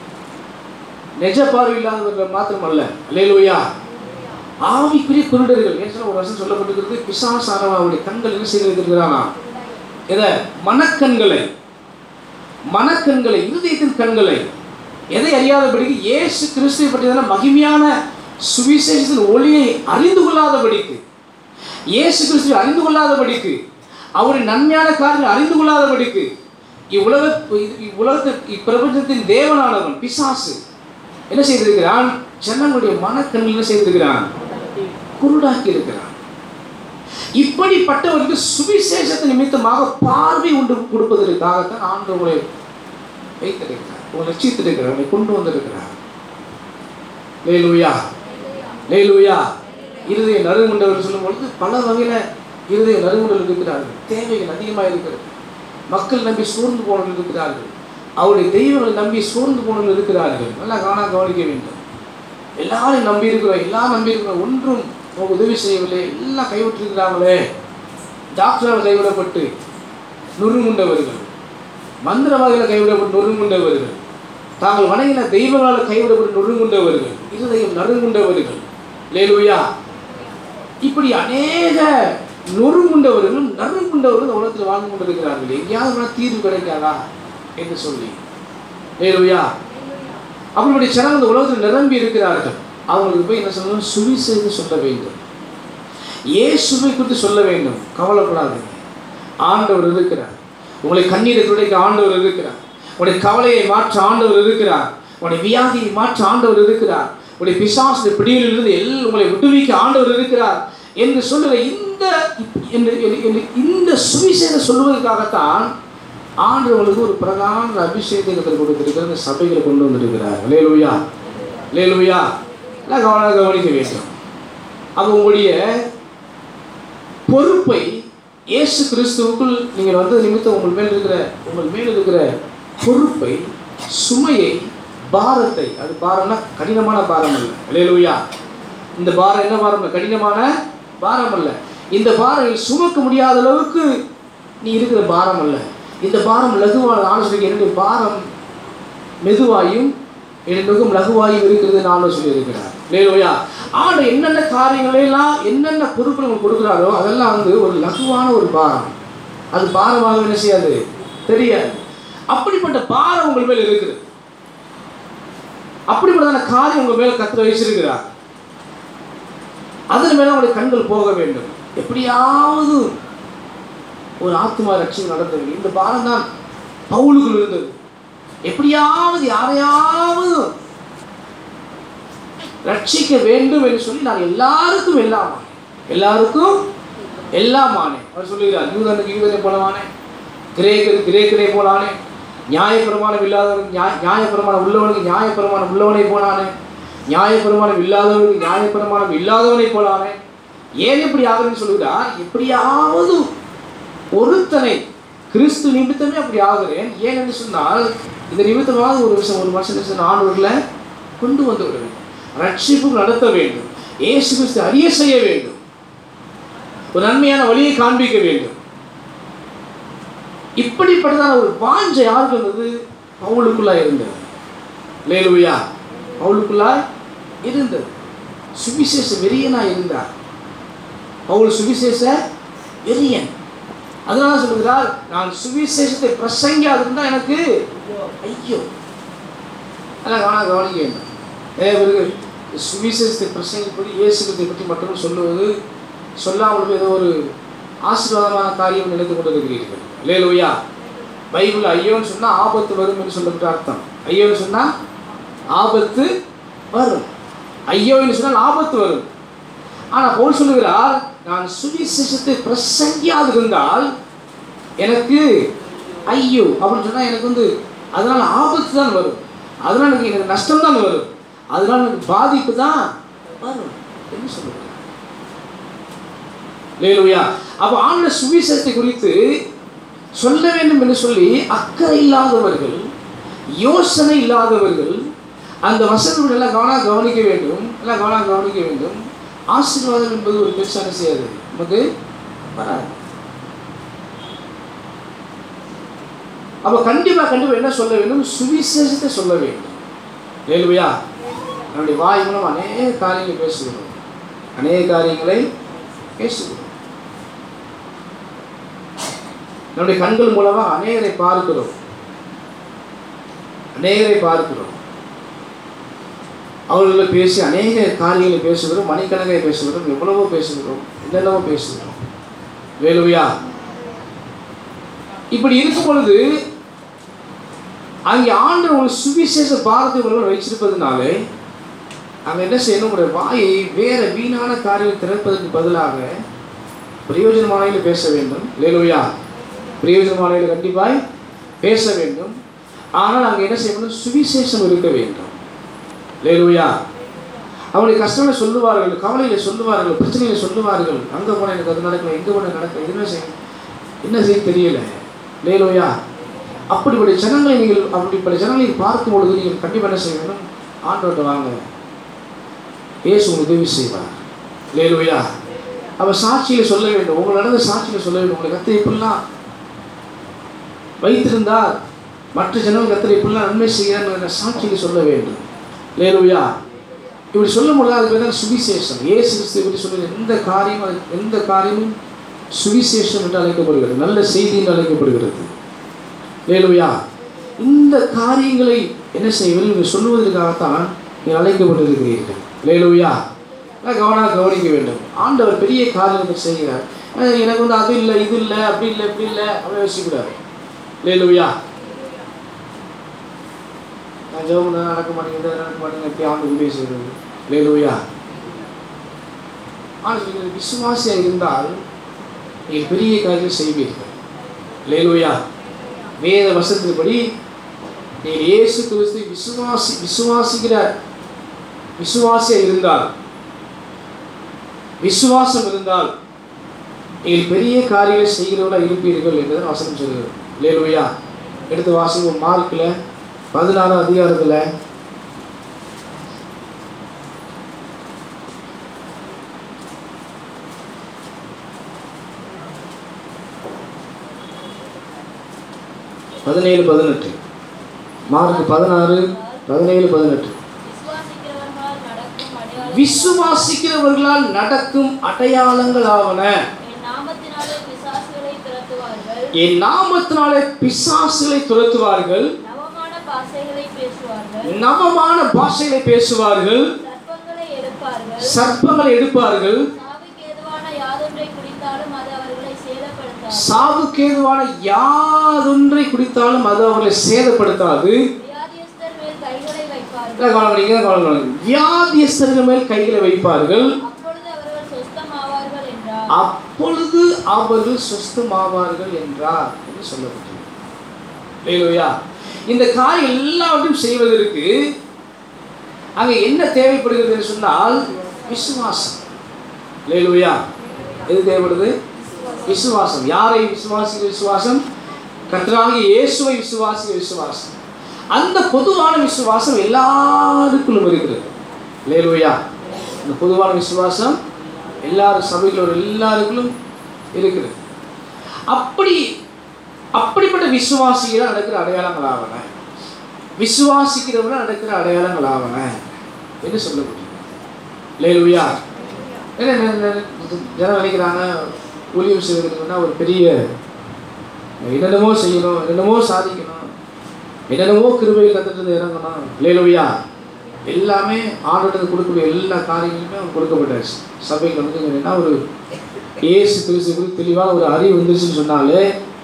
நிஜ பார்வை இல்லாதவர்கள் மாத்திரமல்ல அல்லேலூயா ஆவிக்குரிய குருடர்கள் ஏன் சொன்ன ஒரு வருஷம் சொல்லப்பட்டிருக்கிறது பிசாசானவன் அவருடைய கண்கள் என்ன செய்து வைத்திருக்கிறானா எதை மனக்கண்களை மனக்கண்களை இருதயத்தின் கண்களை எதை அறியாதபடிக்கு இயேசு கிறிஸ்துவை பற்றியதான மகிமையான சுவிசேஷத்தின் ஒளியை அறிந்து கொள்ளாதபடிக்கு இயேசு கிறிஸ்துவை அறிந்து கொள்ளாதபடிக்கு அவரின் நன்மையான காரியங்களை அறிந்து கொள்ளாதபடிக்கு இவ்வுலக இவ்வுலகத்தின் இப்பிரபஞ்சத்தின் தேவனானவன் பிசாசு என்ன செய்திருக்கிறான் ஜனங்களுடைய மனக்கண்கள் என்ன செய்திருக்கிறான் குருடாக்கி இருக்கிறான் இப்படிப்பட்டவருக்கு சுவிசேஷத்தின் நிமித்தமாக பார்வை உண்டு கொடுப்பதற்காகத்தான் ஆண்டு உங்களை வைத்திருக்கிறார் உங்களை ரட்சித்திருக்கிறார் உங்களை கொண்டு வந்திருக்கிறார் லேலுயா லேலுயா இருதய நறுங்குண்டவர் சொல்லும் பொழுது பல வகையில் இருதய நறுங்குண்டல் இருக்கிறார்கள் தேவைகள் அதிகமாக இருக்கிறது மக்கள் நம்பி சோர்ந்து போனவர்கள் இருக்கிறார்கள் அவருடைய தெய்வங்களை நம்பி சோர்ந்து போனவர்கள் இருக்கிறார்கள் நல்லா காணா கவனிக்க வேண்டும் எல்லாரையும் நம்பி இருக்கிறோம் எல்லாம் நம்பி இருக்கிறோம் ஒன்றும் நமக்கு உதவி செய்யவில்லை எல்லாம் கைவிட்டிருக்கிறாங்களே டாக்டரால் கைவிடப்பட்டு நுறுங்குண்டவர்கள் மந்திரவாதிகளை கைவிடப்பட்டு நொறுங்குண்டவர்கள் தாங்கள் வணங்கின தெய்வங்களால் கைவிடப்பட்டு நொறுங்குண்டவர்கள் இருதயம் நறுங்குண்டவர்கள் லேலுயா இப்படி அநேக நொறுங்குண்டவர்களும் நறுங்குண்டவர்களும் இந்த உலகத்தில் வாழ்ந்து கொண்டிருக்கிறார்கள் எங்கேயாவது வேணா தீர்வு கிடைக்காதா என்று சொல்லி லேலுயா அவர்களுடைய ஜனங்கள் இந்த உலகத்தில் நிரம்பி இருக்கிறார்கள் அவங்களுக்கு போய் என்ன சொல்லணும் சுவிசேஷம் சொல்ல வேண்டும் இயேசுவை குறித்து சொல்ல வேண்டும் கவலைப்படாதீங்க ஆண்டவர் இருக்கிறார் உங்களை கண்ணீரை துடைக்க ஆண்டவர் இருக்கிறார் உங்களுடைய கவலையை மாற்ற ஆண்டவர் இருக்கிறார் உங்களுடைய வியாதியை மாற்ற ஆண்டவர் இருக்கிறார் உங்களுடைய பிசாசு பிடியிலிருந்து எல்லாம் உங்களை விடுவிக்க ஆண்டவர் இருக்கிறார் என்று சொல்லுகிற இந்த என்று- என்று- என்று இந்த சுவிசேஷம் சொல்லுவதற்காகத்தான் ஆண்டவர்களுக்கு ஒரு பிரதான அபிஷேகத்தை கத்தர் கொடுத்திருக்கிற இந்த சபைகளை கொண்டு வந்திருக்கிறார் லேலுயா லேலுயா எல்லாம் கவனம் கவனிக்க வேண்டும் அப்போ உங்களுடைய பொறுப்பை இயேசு கிறிஸ்துவுக்குள் நீங்கள் வந்தது நிமித்தம் உங்கள் மேல் இருக்கிற உங்கள் மேல் இருக்கிற பொறுப்பை சுமையை பாரத்தை அது பாரம்னா கடினமான பாரம் அல்ல அல்லேலூயா இந்த பாரம் என்ன பாரம் இல்ல? கடினமான பாரம் அல்ல இந்த பாரம் நீ சுமக்க முடியாத அளவுக்கு நீ இருக்கிற பாரம் அல்ல இந்த பாரம் லகுவான ஆலோசனை என்னுடைய பாரம் மெதுவாயும் என் மிகவும் லகுவாயும் இருக்கிறது நான் சொல்லியிருக்கிறார் லேலோயா ஆண்டு என்னென்ன காரியங்களெல்லாம் என்னென்ன பொறுப்பு உங்களுக்கு கொடுக்குறாரோ அதெல்லாம் வந்து ஒரு லகுவான ஒரு பாரம் அது பாரமாக என்ன செய்யாது தெரியாது அப்படிப்பட்ட பாரம் உங்கள் மேல் இருக்குது அப்படிப்பட்டதான காரியம் உங்கள் மேல கத்திர வச்சிருக்கிறார் அதன் மேல உங்களுடைய கண்கள் போக வேண்டும் எப்படியாவது ஒரு ஆத்மா ரட்சிப்பு நடந்தது இந்த பாரம் தான் பவுலுக்குள் இருந்தது எப்படியாவது யாரையாவது ரட்சிக்க வேண்டும் என்று சொல்லி நான் எல்லாருக்கும் எல்லாம் ஆனேன். எல்லாருக்கும் எல்லாம் ஆனேன் அவர் சொல்லுகிறார் யூதனுக்கு யூதனை போலவானே கிரேக்கருக்கு கிரேக்கனை போலானே நியாயப்பிரமாணம் இல்லாதவனுக்கு நியாய நியாயப்பிரமாணம் உள்ளவனுக்கு நியாயப்பிரமாணம் உள்ளவனை போலானே நியாயப்பிரமாணம் இல்லாதவனுக்கு நியாயப்பிரமாணம் இல்லாதவனை போலானே ஏன் இப்படி ஆகுதுன்னு சொல்லுகிறார் எப்படியாவது ஒருத்தனை கிறிஸ்து நிமித்தமே அப்படி ஆகுறேன் ஏன் என்று சொன்னால் இந்த நிமித்தமாக ஒரு விஷயம் ஒரு வருஷம் ஆண்டவர்களை கொண்டு வந்து விட வேண்டும் ரட்சிப்பு நடத்த வேண்டும் இயேசு கிறிஸ்து அறிய செய்ய வேண்டும் ஒரு நன்மையான வழியை காண்பிக்க வேண்டும் இப்படிப்பட்டதான ஒரு வாஞ்சை யாருக்கு இருந்தது பவுலுக்குள்ளாய் இருந்தது லேலுயா பவுலுக்குள்ளாய் இருந்தது சுவிசேஷ வெறியனாய் இருந்தார் பவுல் சுவிசேஷ வெறியன் அதனால சொல்லுகிறார் நான் சுவிசேஷத்தை பிரசங்கியாதிருந்தா எனக்கு ஐயோ அதெல்லாம் கவனம் கவனிக்க வேண்டும் நிறைய பேருக்கு சுவிசேஷத்தை பிரசங்கிப்பது இயேசுத்தை பற்றி மட்டும் சொல்லுவது சொல்லாமல் ஏதோ ஒரு ஆசீர்வாதமான காரியம் நினைத்து கொண்டிருக்கிறீர்கள் லேலுயா பைபிள் ஐயோன்னு சொன்னால் ஆபத்து வரும் என்று சொல்லப்பட்ட அர்த்தம் ஐயோன்னு சொன்னால் ஆபத்து வரும் ஐயோன்னு சொன்னால் ஆபத்து வரும் ஆனால் பவுல் சொல்லுகிறார் நான் சுவிசேஷத்தை பிரசங்கியாது இருந்தால் எனக்கு ஐயோ அப்படின்னு சொன்னால் எனக்கு வந்து அதனால் ஆபத்து தான் வரும் அதனால் எனக்கு எனக்கு நஷ்டம் தான் வரும் அதனால் எனக்கு பாதிப்பு தான் வரும் என்று சொல்லுகிறார் லேலுயா அப்போ ஆண்ட சுவிசேஷத்தை குறித்து சொல்ல வேண்டும் என்று சொல்லி அக்கறை இல்லாதவர்கள் யோசனை இல்லாதவர்கள் அந்த வசனங்கள் எல்லாம் கவனம் கவனிக்க வேண்டும் எல்லாம் கவனம் கவனிக்க வேண்டும் ஆசீர்வாதம் என்பது ஒரு பெருசான செய்யாது நமக்கு வராது அப்போ கண்டிப்பாக கண்டிப்பாக என்ன சொல்ல வேண்டும் சுவிசேஷத்தை சொல்ல வேண்டும் லேலுயா நம்முடைய வாய் மூலம் அநேக காரியங்களை பேசுகிறோம் அநேக காரியங்களை பேசுகிறோம் நம்முடைய கண்கள் மூலமாக அநேகரை பார்க்கிறோம் அநேகரை பார்க்கிறோம் அவர்களை பேசி அநேக காரியங்களை பேசுகிறோம் மணிக்கணக்கை பேசுகிறோம் எவ்வளவோ பேசுகிறோம் என்னென்னவோ பேசுகிறோம் வேலுவையா இப்படி இருக்கும் பொழுது அங்கே ஆண்டு ஒரு சுவிசேஷ பாரத்தை ஒருவர் வச்சிருப்பதுனாலே அங்கே என்ன செய்யணும் உங்களுடைய வாயை வேற வீணான காரியம் திறப்பதற்கு பதிலாக பிரயோஜனமான பேச வேண்டும் லேலுவையா பிரயோஜனமான கண்டிப்பாய் பேச வேண்டும் ஆனால் அங்கே என்ன செய்யணும் சுவிசேஷம் இருக்க வேண்டும் லேலுயா அவருடைய கஷ்டங்களை சொல்லுவார்கள் கவலைகளை சொல்லுவார்கள் பிரச்சனைகளை சொல்லுவார்கள் அங்கே போனால் எனக்கு அது நடக்கல எங்கே போனால் நடக்கல எதுவுமே செய்ய என்ன செய்ய தெரியல லேலுயா அப்படிப்பட்ட ஜனங்களை நீங்கள் அப்படிப்பட்ட ஜனங்களை பார்க்கும் பொழுது நீங்கள் கண்டிப்பாக என்ன செய்ய வேண்டும் ஆண்டோட்ட வாங்க இயேசு உங்களுக்கு உதவி செய்வார் லேலுயா அவர் சாட்சியில் சொல்ல வேண்டும் உங்கள் நடந்த சாட்சியில் சொல்ல வேண்டும் உங்களை கத்தை இப்படிலாம் வைத்திருந்தால் மற்ற ஜனங்கள் கத்தரை இப்படிலாம் நன்மை செய்கிறாங்க சாட்சியில் சொல்ல வேண்டும் லேலுயா இப்படி சொல்ல முடியாது அது பேர் தான் சுவிசேஷம் ஏசு கிறிஸ்து இப்படி சொல்லுங்க எந்த காரியம் அது எந்த காரியமும் சுவிசேஷம் என்று அழைக்கப்படுகிறது நல்ல செய்தி என்று அழைக்கப்படுகிறது லேலுயா இந்த காரியங்களை என்ன செய்ய வேண்டும் நீங்கள் சொல்லுவதற்காகத்தான் நீங்கள் அழைக்கப்பட்டிருக்கிறீர்கள் லேலுயா கவனம் கவனிக்க வேண்டும் ஆண்டவர் பெரிய காரியத்தை செய்கிறார் அஹ் எனக்கு வந்து அது இல்லை இது இல்லை அப்படி இல்லை இப்படி இல்லை அப்படி யோசிக்கக்கூடாது லேலுயா நான் ஜெபம் பண்ணா நடக்க மாட்டேங்குது அது நடக்க மாட்டேங்குது எப்படி ஆண்டு பேசுகிறது லேலுயா ஆனால் விசுவாசியாக இருந்தால் நீங்கள் பெரிய காரியம் செய்வீர்கள் லேலுயா வேத வசனத்தின்படி நீங்கள் இயேசு கிறிஸ்து விசுவாசி விசுவாசிக்கிற விசுவாசியாக இருந்தால் விசுவாசம் இருந்தால் நீங்கள் பெரிய காரியங்களை செய்கிறவர்களாக இருப்பீர்கள் என்பதை வசனம் சொல்கிறது லேலுயா எடுத்து வாசிக்கும் மார்க்கில் பதினாறாம் அதிகாரத்தில் பதினேழு பதினெட்டு மார்க் பதினாறு பதினேழு பதினெட்டு விசுவாசிக்கிறவர்களால் நடக்கும் அடையாளங்கள் விசுவாசிக்கிறவர்களால் நடக்கும் அடையாளங்கள் ஆவன என் நாமத்தினாலே பிசாசுகளை துரத்துவார்கள் என் நாமத்தினாலே பிசாசுகளை துரத்துவார்கள் நவமான பாஷைகளை பேசுவார்கள் நவமான பாஷைகளை பேசுவார்கள் சர்ப்பங்களை எடுப்பார்கள் சர்ப்பங்களை எடுப்பார்கள் சாவுக்கு ஏதுவான யாதொன்றை குடித்தாலும் அது அவர்களை சேதப்படுத்தாது சாவுக்கேதுவான யாதொன்றை குடித்தாலும் அது அவர்களை சேதப்படுத்தாது வியாதியஸ்தர் மேல் கைகளை வைப்பார்கள் இதை கவனிங்க, இதை கவனிங்க. வியாதியஸ்தர்கள் மேல் கைகளை வைப்பார்கள் அப்பொழுது அவர்கள் சொஸ்தமாவார்கள் என்றார் அப்பொழுது அவர்கள் சுஸ்தமாவார்கள் என்றார் என்று சொல்லப்பட்டது அல்லேலூயா. இந்த காரியம் எல்லாவற்றையும் செய்வதற்கு அங்க என்ன தேவைப்படுகிறது என்று சொன்னால் விசுவாசம் லேலுயா எது தேவைப்படுது விசுவாசம் யாரை விசுவாசிக்க விசுவாசம் கர்த்தராகிய இயேசுவை விசுவாசிக்க விசுவாசம் அந்த பொதுவான விசுவாசம் எல்லாருக்குள்ளும் இருக்கிறது லேலுயா இந்த பொதுவான விசுவாசம் எல்லாரும் சபைகளோட எல்லாருக்குள்ளும் இருக்கிறது அப்படி அப்படிப்பட்ட விசுவாசிகள் நடக்கிற அடையாளங்கள் ஆவன விசுவாசிக்கிறவர்கள் நடக்கிற அடையாளங்கள் ஆவன என்று சொல்லப்படுகிறது லேலுயா என்ன என்ன- என்ன- ஜனம் நினைக்கிறாங்க ஊழியம் செய்வதற்குன்னா ஒரு பெரிய என்னென்னமோ செய்யணும் என்னென்னமோ சாதிக்கணும் என்னென்னமோ கிருபையில் கத்துட்டு இறங்கணும் லேலுயா எல்லாமே ஆண்டோட்டத்துக்கு கொடுக்கக்கூடிய எல்லா காரியங்களுமே அவனுக்கு கொடுக்கப்பட்டாச்சு சபைக்கு வந்து என்ன ஒரு ஏசு கிறிஸ்து குறித்து தெளிவான ஒரு அறிவு வந்துருச்சுன்னு சொன்னாலே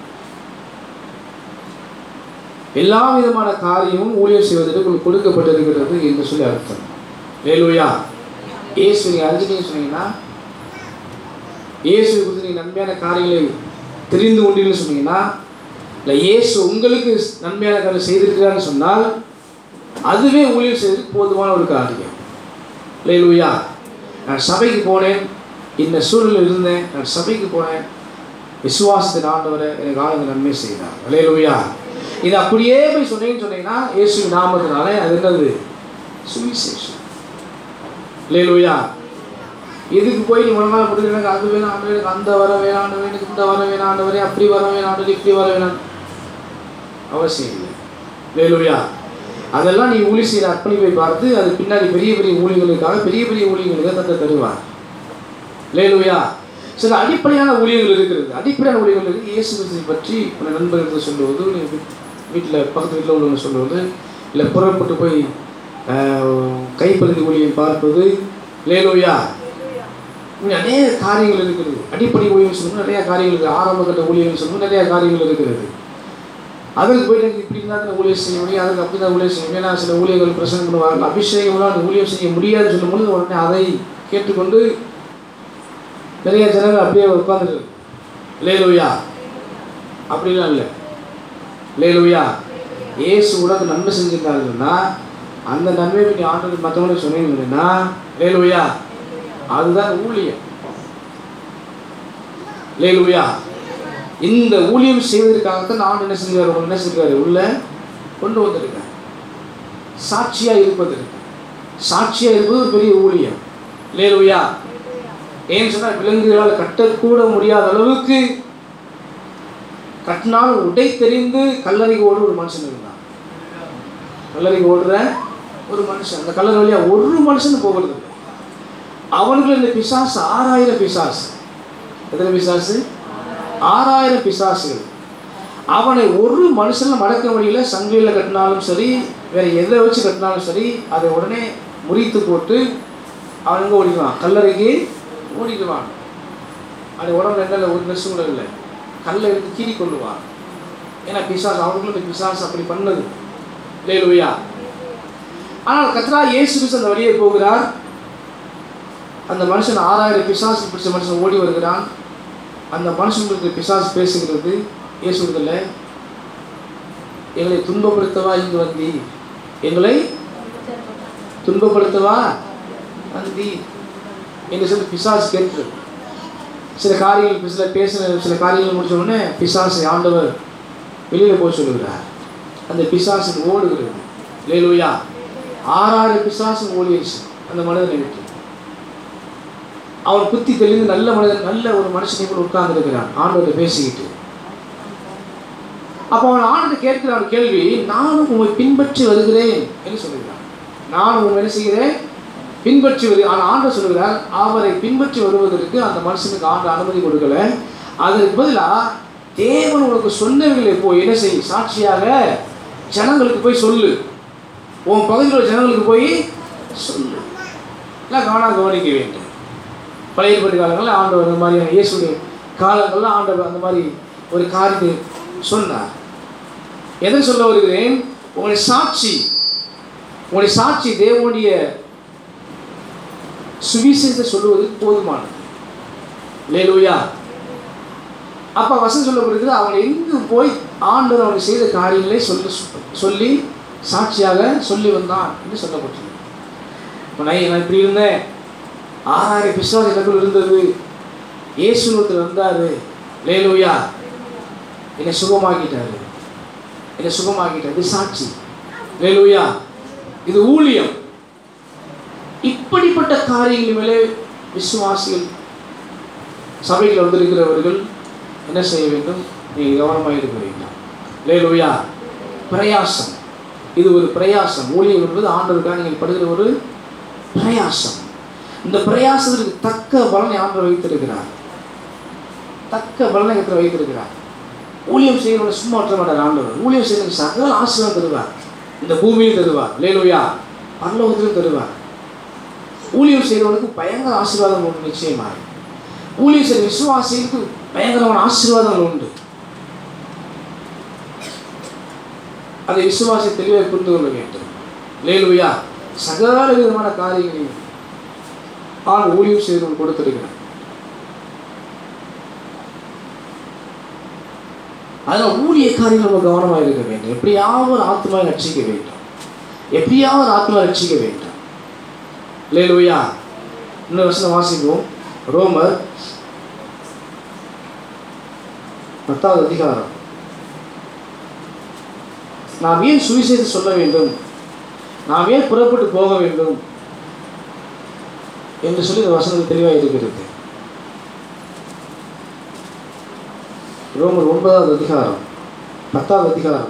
எல்லா விதமான காரியமும் ஊழியர் செய்வதற்கு உங்களுக்கு கொடுக்கப்பட்டிருக்கிறது என்று சொல்லி அர்த்தம் லேலுயா இயேசு நீங்கள் அறிஞ்சிட்டீங்கன்னு சொன்னீங்கன்னா இயேசு குறித்து நீங்கள் நன்மையான காரியங்களை தெரிந்து கொண்டீங்கன்னு சொன்னீங்கன்னா இல்லை இயேசு உங்களுக்கு நன்மையான காரியம் செய்திருக்கிறான்னு சொன்னால் அதுவே ஊழியர் செய்வதற்கு போதுமான ஒரு காரியம் லேலுயா நான் சபைக்கு போனேன் இந்த சூழலில் இருந்தேன் நான் சபைக்கு போனேன் விசுவாசத்தின் ஆண்டவரை எனக்கு ஆளுங்க நன்மை செய்தார் லேலுயா இது அப்படியே போய் சொன்னீங்கன்னு சொன்னீங்கன்னா இயேசு நாமத்தினால அது என்னது சுவிசேஷம் லேலுயா இதுக்கு போய் நீ உடனே முடிஞ்ச எனக்கு அது வேணும் ஆண்டு எனக்கு அந்த வர வேணாம் ஆண்டவரே, எனக்கு இந்த வர வேணாம் ஆண்டவரே அப்படி வர வேணாம் ஆண்டவரே, இப்படி வர வேணாம் அவசியம் இல்லை லேலுயா அதெல்லாம் நீ ஊழி செய்கிற அர்ப்பணிப்பை பார்த்து அது பின்னாடி பெரிய பெரிய ஊழியர்களுக்காக பெரிய பெரிய ஊழியர்களுக்கு தத்தை தருவார் லேலுயா சில அடிப்படையான ஊழியர்கள் இருக்கிறது அடிப்படையான ஊழியர்கள் இருக்கு இயேசு கிறிஸ்துவை பற்றி இப்போ நண்பர்களுக்கு சொல்லுவது வீட்டில் பக்கத்து வீட்டில் உள்ளவங்க சொல்லுவது இல்லை புறப்பட்டு போய் ஆஹ், கைப்பருதி ஊழியம் பார்ப்பது லேலுயா இன்னும் நிறைய காரியங்கள் இருக்கிறது அடிப்படை ஊழியம் சொல்லும்போது நிறைய காரியங்கள் இருக்குது ஆரம்ப கட்ட ஊழியம் சொல்லும்போது நிறைய காரியங்கள் இருக்கிறது அதற்கு போய் எனக்கு இப்படி இருந்தால் தான் ஊழியம் செய்ய முடியும் அதுக்கு அப்படி தான் ஊழியம் செய்ய முடியும் ஏன்னா சில ஊழியர்கள் பிரசங்கம் பண்ணுவார்கள் அபிஷேகம்லாம் அந்த ஊழியம் செய்ய முடியாதுன்னு சொல்லும்போது உடனே அதை கேட்டுக்கொண்டு நிறைய ஜனங்கள் அப்படியே உட்காந்துருக்கு லேலுயா அப்படிலாம் இல்லை லேலுயா ஏசு உனக்கு நன்மை செஞ்சிருந்தாருன்னா அந்த நன்மையை நீ ஆண்டு மற்றவங்களுக்கு சொன்னீங்கன்னா லேலுயா அதுதான் ஊழியம் லேலுயா இந்த ஊழியம் செய்வதற்காகத்தான் நான் என்ன செஞ்சார் உங்களை என்ன செஞ்சாரு உள்ள கொண்டு வந்திருக்கேன் சாட்சியா இருப்பதற்கு சாட்சியா இருப்பது ஒரு பெரிய ஊழியம் லேலுயா ஏன்னு சொன்னால் விலங்குகளால் கட்டக்கூட முடியாத அளவுக்கு கட்டினால் உடை தெரிந்து கல்லறைக்கு ஓடுற ஒரு மனுஷன் இருந்தான் கல்லறைக்கு ஓடுற ஒரு மனுஷன் அந்த கல்லறை வழியா ஒரு மனுஷன் போகிறது இல்லை. அவனுக்குள்ள இந்த பிசாசு ஆறாயிரம் பிசாசு எத்தனை பிசாசு ஆறாயிரம் பிசாசுகள் அவனை ஒரு மனுஷன் மடக்க வழியில சங்கிலியில் கட்டினாலும் சரி வேற எதை வச்சு கட்டினாலும் சரி அதை உடனே முறித்து போட்டு அவன் எங்கே ஓடிடுவான் கல்லறைக்கு ஓடிடுவான் அது உடம்புல என்ன இல்லை ஒரு ட்ரெஸ் கூட இல்லை கல்லை எடுத்து கீறி கொள்ளுவான் ஏன்னா பிசாசு அவங்களும் இந்த பிசாசு அப்படி பண்ணது லேலுயா ஆனால் கத்ரா இயேசு கிறிஸ்து அந்த வழியே போகிறார் அந்த மனுஷன் ஆறாயிரம் பிசாசு பிடிச்ச மனுஷன் ஓடி வருகிறான் அந்த மனுஷங்களுக்கு பிசாசு பேசுகிறது இயேசுகிறதில்ல எங்களை துன்பப்படுத்தவா இங்கு வந்தி எங்களை துன்பப்படுத்தவா வந்தி என்று சொல்லி பிசாசு கேட்கிறது சில காரியங்கள் சில பேசின சில காரியங்கள் முடிச்ச உடனே பிசாசு ஆண்டவர் வெளியில் போய் சொல்லுகிறார் அந்த பிசாசு ஓடுகிறது லேலூயா ஆறாறு பிசாசு ஓடிடுச்சு அந்த மனிதனை விட்டு அவன் புத்தி தெளிந்து நல்ல மனிதன் நல்ல ஒரு மனுஷனை கூட உட்கார்ந்து இருக்கிறான் ஆண்டோட பேசிக்கிட்டு அப்போ அவன் ஆண்டு கேட்கிறான் கேள்வி நானும் உம்மை பின்பற்றி வருகிறேன் என்று சொல்லுகிறான் நானும் உண்மை என்ன செய்கிறேன் பின்பற்றி வருகிறேன் ஆனால் ஆண்டு சொல்லுகிறார் அவரை பின்பற்றி வருவதற்கு அந்த மனுஷனுக்கு ஆண்டு அனுமதி கொடுக்கல அதற்கு பதிலாக தேவன் உனக்கு சொன்னவர்களை போய் என்ன செய் சாட்சியாக ஜனங்களுக்கு போய் சொல்லு உன் பகுதியில் உள்ள ஜனங்களுக்கு போய் சொல்லு எல்லாம் கவனம் கவனிக்க வேண்டும் பழைய ஏற்பாட்டு காலங்களில் ஆண்டவர் அந்த மாதிரியான இயேசுடைய காலங்களில் ஆண்டவர் அந்த மாதிரி ஒரு காரியத்தை சொன்னார் எதை சொல்ல வருகிறேன் உங்களுடைய சாட்சி உங்களுடைய சாட்சி தேவனுடைய சுவிசேஷத்தை சொல்லுவது போதுமானது லேலூயா அப்போ வசனம் சொல்லப்படுகிறது அவன் எங்கு போய் ஆண்டவர் அவனுக்கு செய்த காரியங்களை சொல்லி சொல்லி சாட்சியாக சொல்லி வந்தான் என்று சொல்லப்பட்டது இப்போ நான் நான் இப்படி இருந்தேன் ஆறாயிரம் விசுவாசம் எனக்குள் இருந்தது இயேசு ஒருத்தர் வந்தார் லேலூயா என்னை சுகமாக்கிட்டாரு என்னை சுகமாக்கிட்டார் இது சாட்சி லேலூயா இது ஊழியம் இப்படிப்பட்ட காரியங்கள் மேலே விசுவாசிகள் சபையில் வந்திருக்கிறவர்கள் என்ன செய்ய வேண்டும் நீங்கள் கவனமாக இருக்க வேண்டும் லேலூயா பிரயாசம் இது ஒரு பிரயாசம் ஊழியம் என்பது ஆண்டவருக்காக நீங்கள் படுகிற ஒரு பிரயாசம் இந்த பிரயாசத்திற்கு தக்க பலனை ஆண்டவர் வைத்திருக்கிறார் தக்க பலனை இடத்துல வைத்திருக்கிறார் ஊழியம் செய்யறவங்க சும்மா விட்ட மாட்டார் ஆண்டவர் ஊழியம் செய்யறதுக்கு சகல ஆசீர்வாதம் தருவார் இந்த பூமியில் தருவார் லேலூயா பரலோகத்திலும் தருவார் ஊழியம் செய்கிறவனுக்கு பயங்கர ஆசீர்வாதம் உண்டு நிச்சயமாக ஊழியம் செய்கிற விசுவாசிக்கு பயங்கரமான ஆசீர்வாதங்கள் உண்டு அதை விசுவாசி தெளிவாக புரிந்து கொள்ள வேண்டும் லேலுயா சகல விதமான காரியங்களையும் ஆண் ஊழியம் செய்தவன் கொடுத்திருக்கிறான் அதனால் ஊழிய காரியம் நம்ம கவனமாக இருக்க வேண்டும் எப்படியாவது ஒரு ஆத்மாவை ரட்சிக்க வேண்டும் எப்படியாவது ஒரு ஆத்மா ரட்சிக்க வேண்டும் லேலுயா இன்னொரு வசனம் வாசிப்போம் ரோமர் பத்தாவது அதிகாரம் நாம் ஏன் சுவிசேஷத்தை சொல்ல வேண்டும் நாம் ஏன் புறப்பட்டு போக வேண்டும் என்று சொல்லி இந்த வசனம் தெளிவாக இருக்கிறது ரோமர் ஒன்பதாவது அதிகாரம் பத்தாவது அதிகாரம்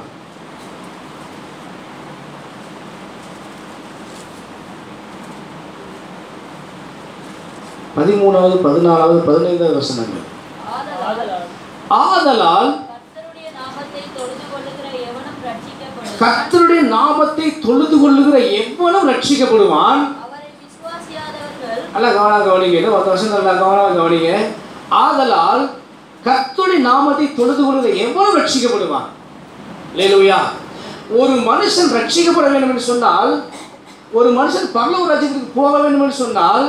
பதிமூணாவது பதினாலாவது பதினைந்தாவது வசனங்கள் ஆதலால் ஆதலால் கர்த்தருடைய நாமத்தை தொழுது கொள்ளுகிற எவனும் ரட்சிக்கப்படுவான் கர்த்தருடைய நாமத்தை தொழுது கொள்ளுகிற எவ்வளவு ரட்சிக்கப்படுவான் அவரை விசுவாசியாதவர்கள் நல்லா கவனம் கவனிங்க இன்னும் பத்து வருஷம் நல்லா கவனம் கவனிங்க ஆதலால் கர்த்தருடைய நாமத்தை தொழுது கொள்ளுகிற எவ்வளவு ரட்சிக்கப்படுவான் லேலுயா ஒரு மனுஷன் ரட்சிக்கப்பட வேண்டும் என்று சொன்னால் ஒரு மனுஷன் பரலோக ராஜ்யத்திற்கு போக வேண்டும் என்று சொன்னால்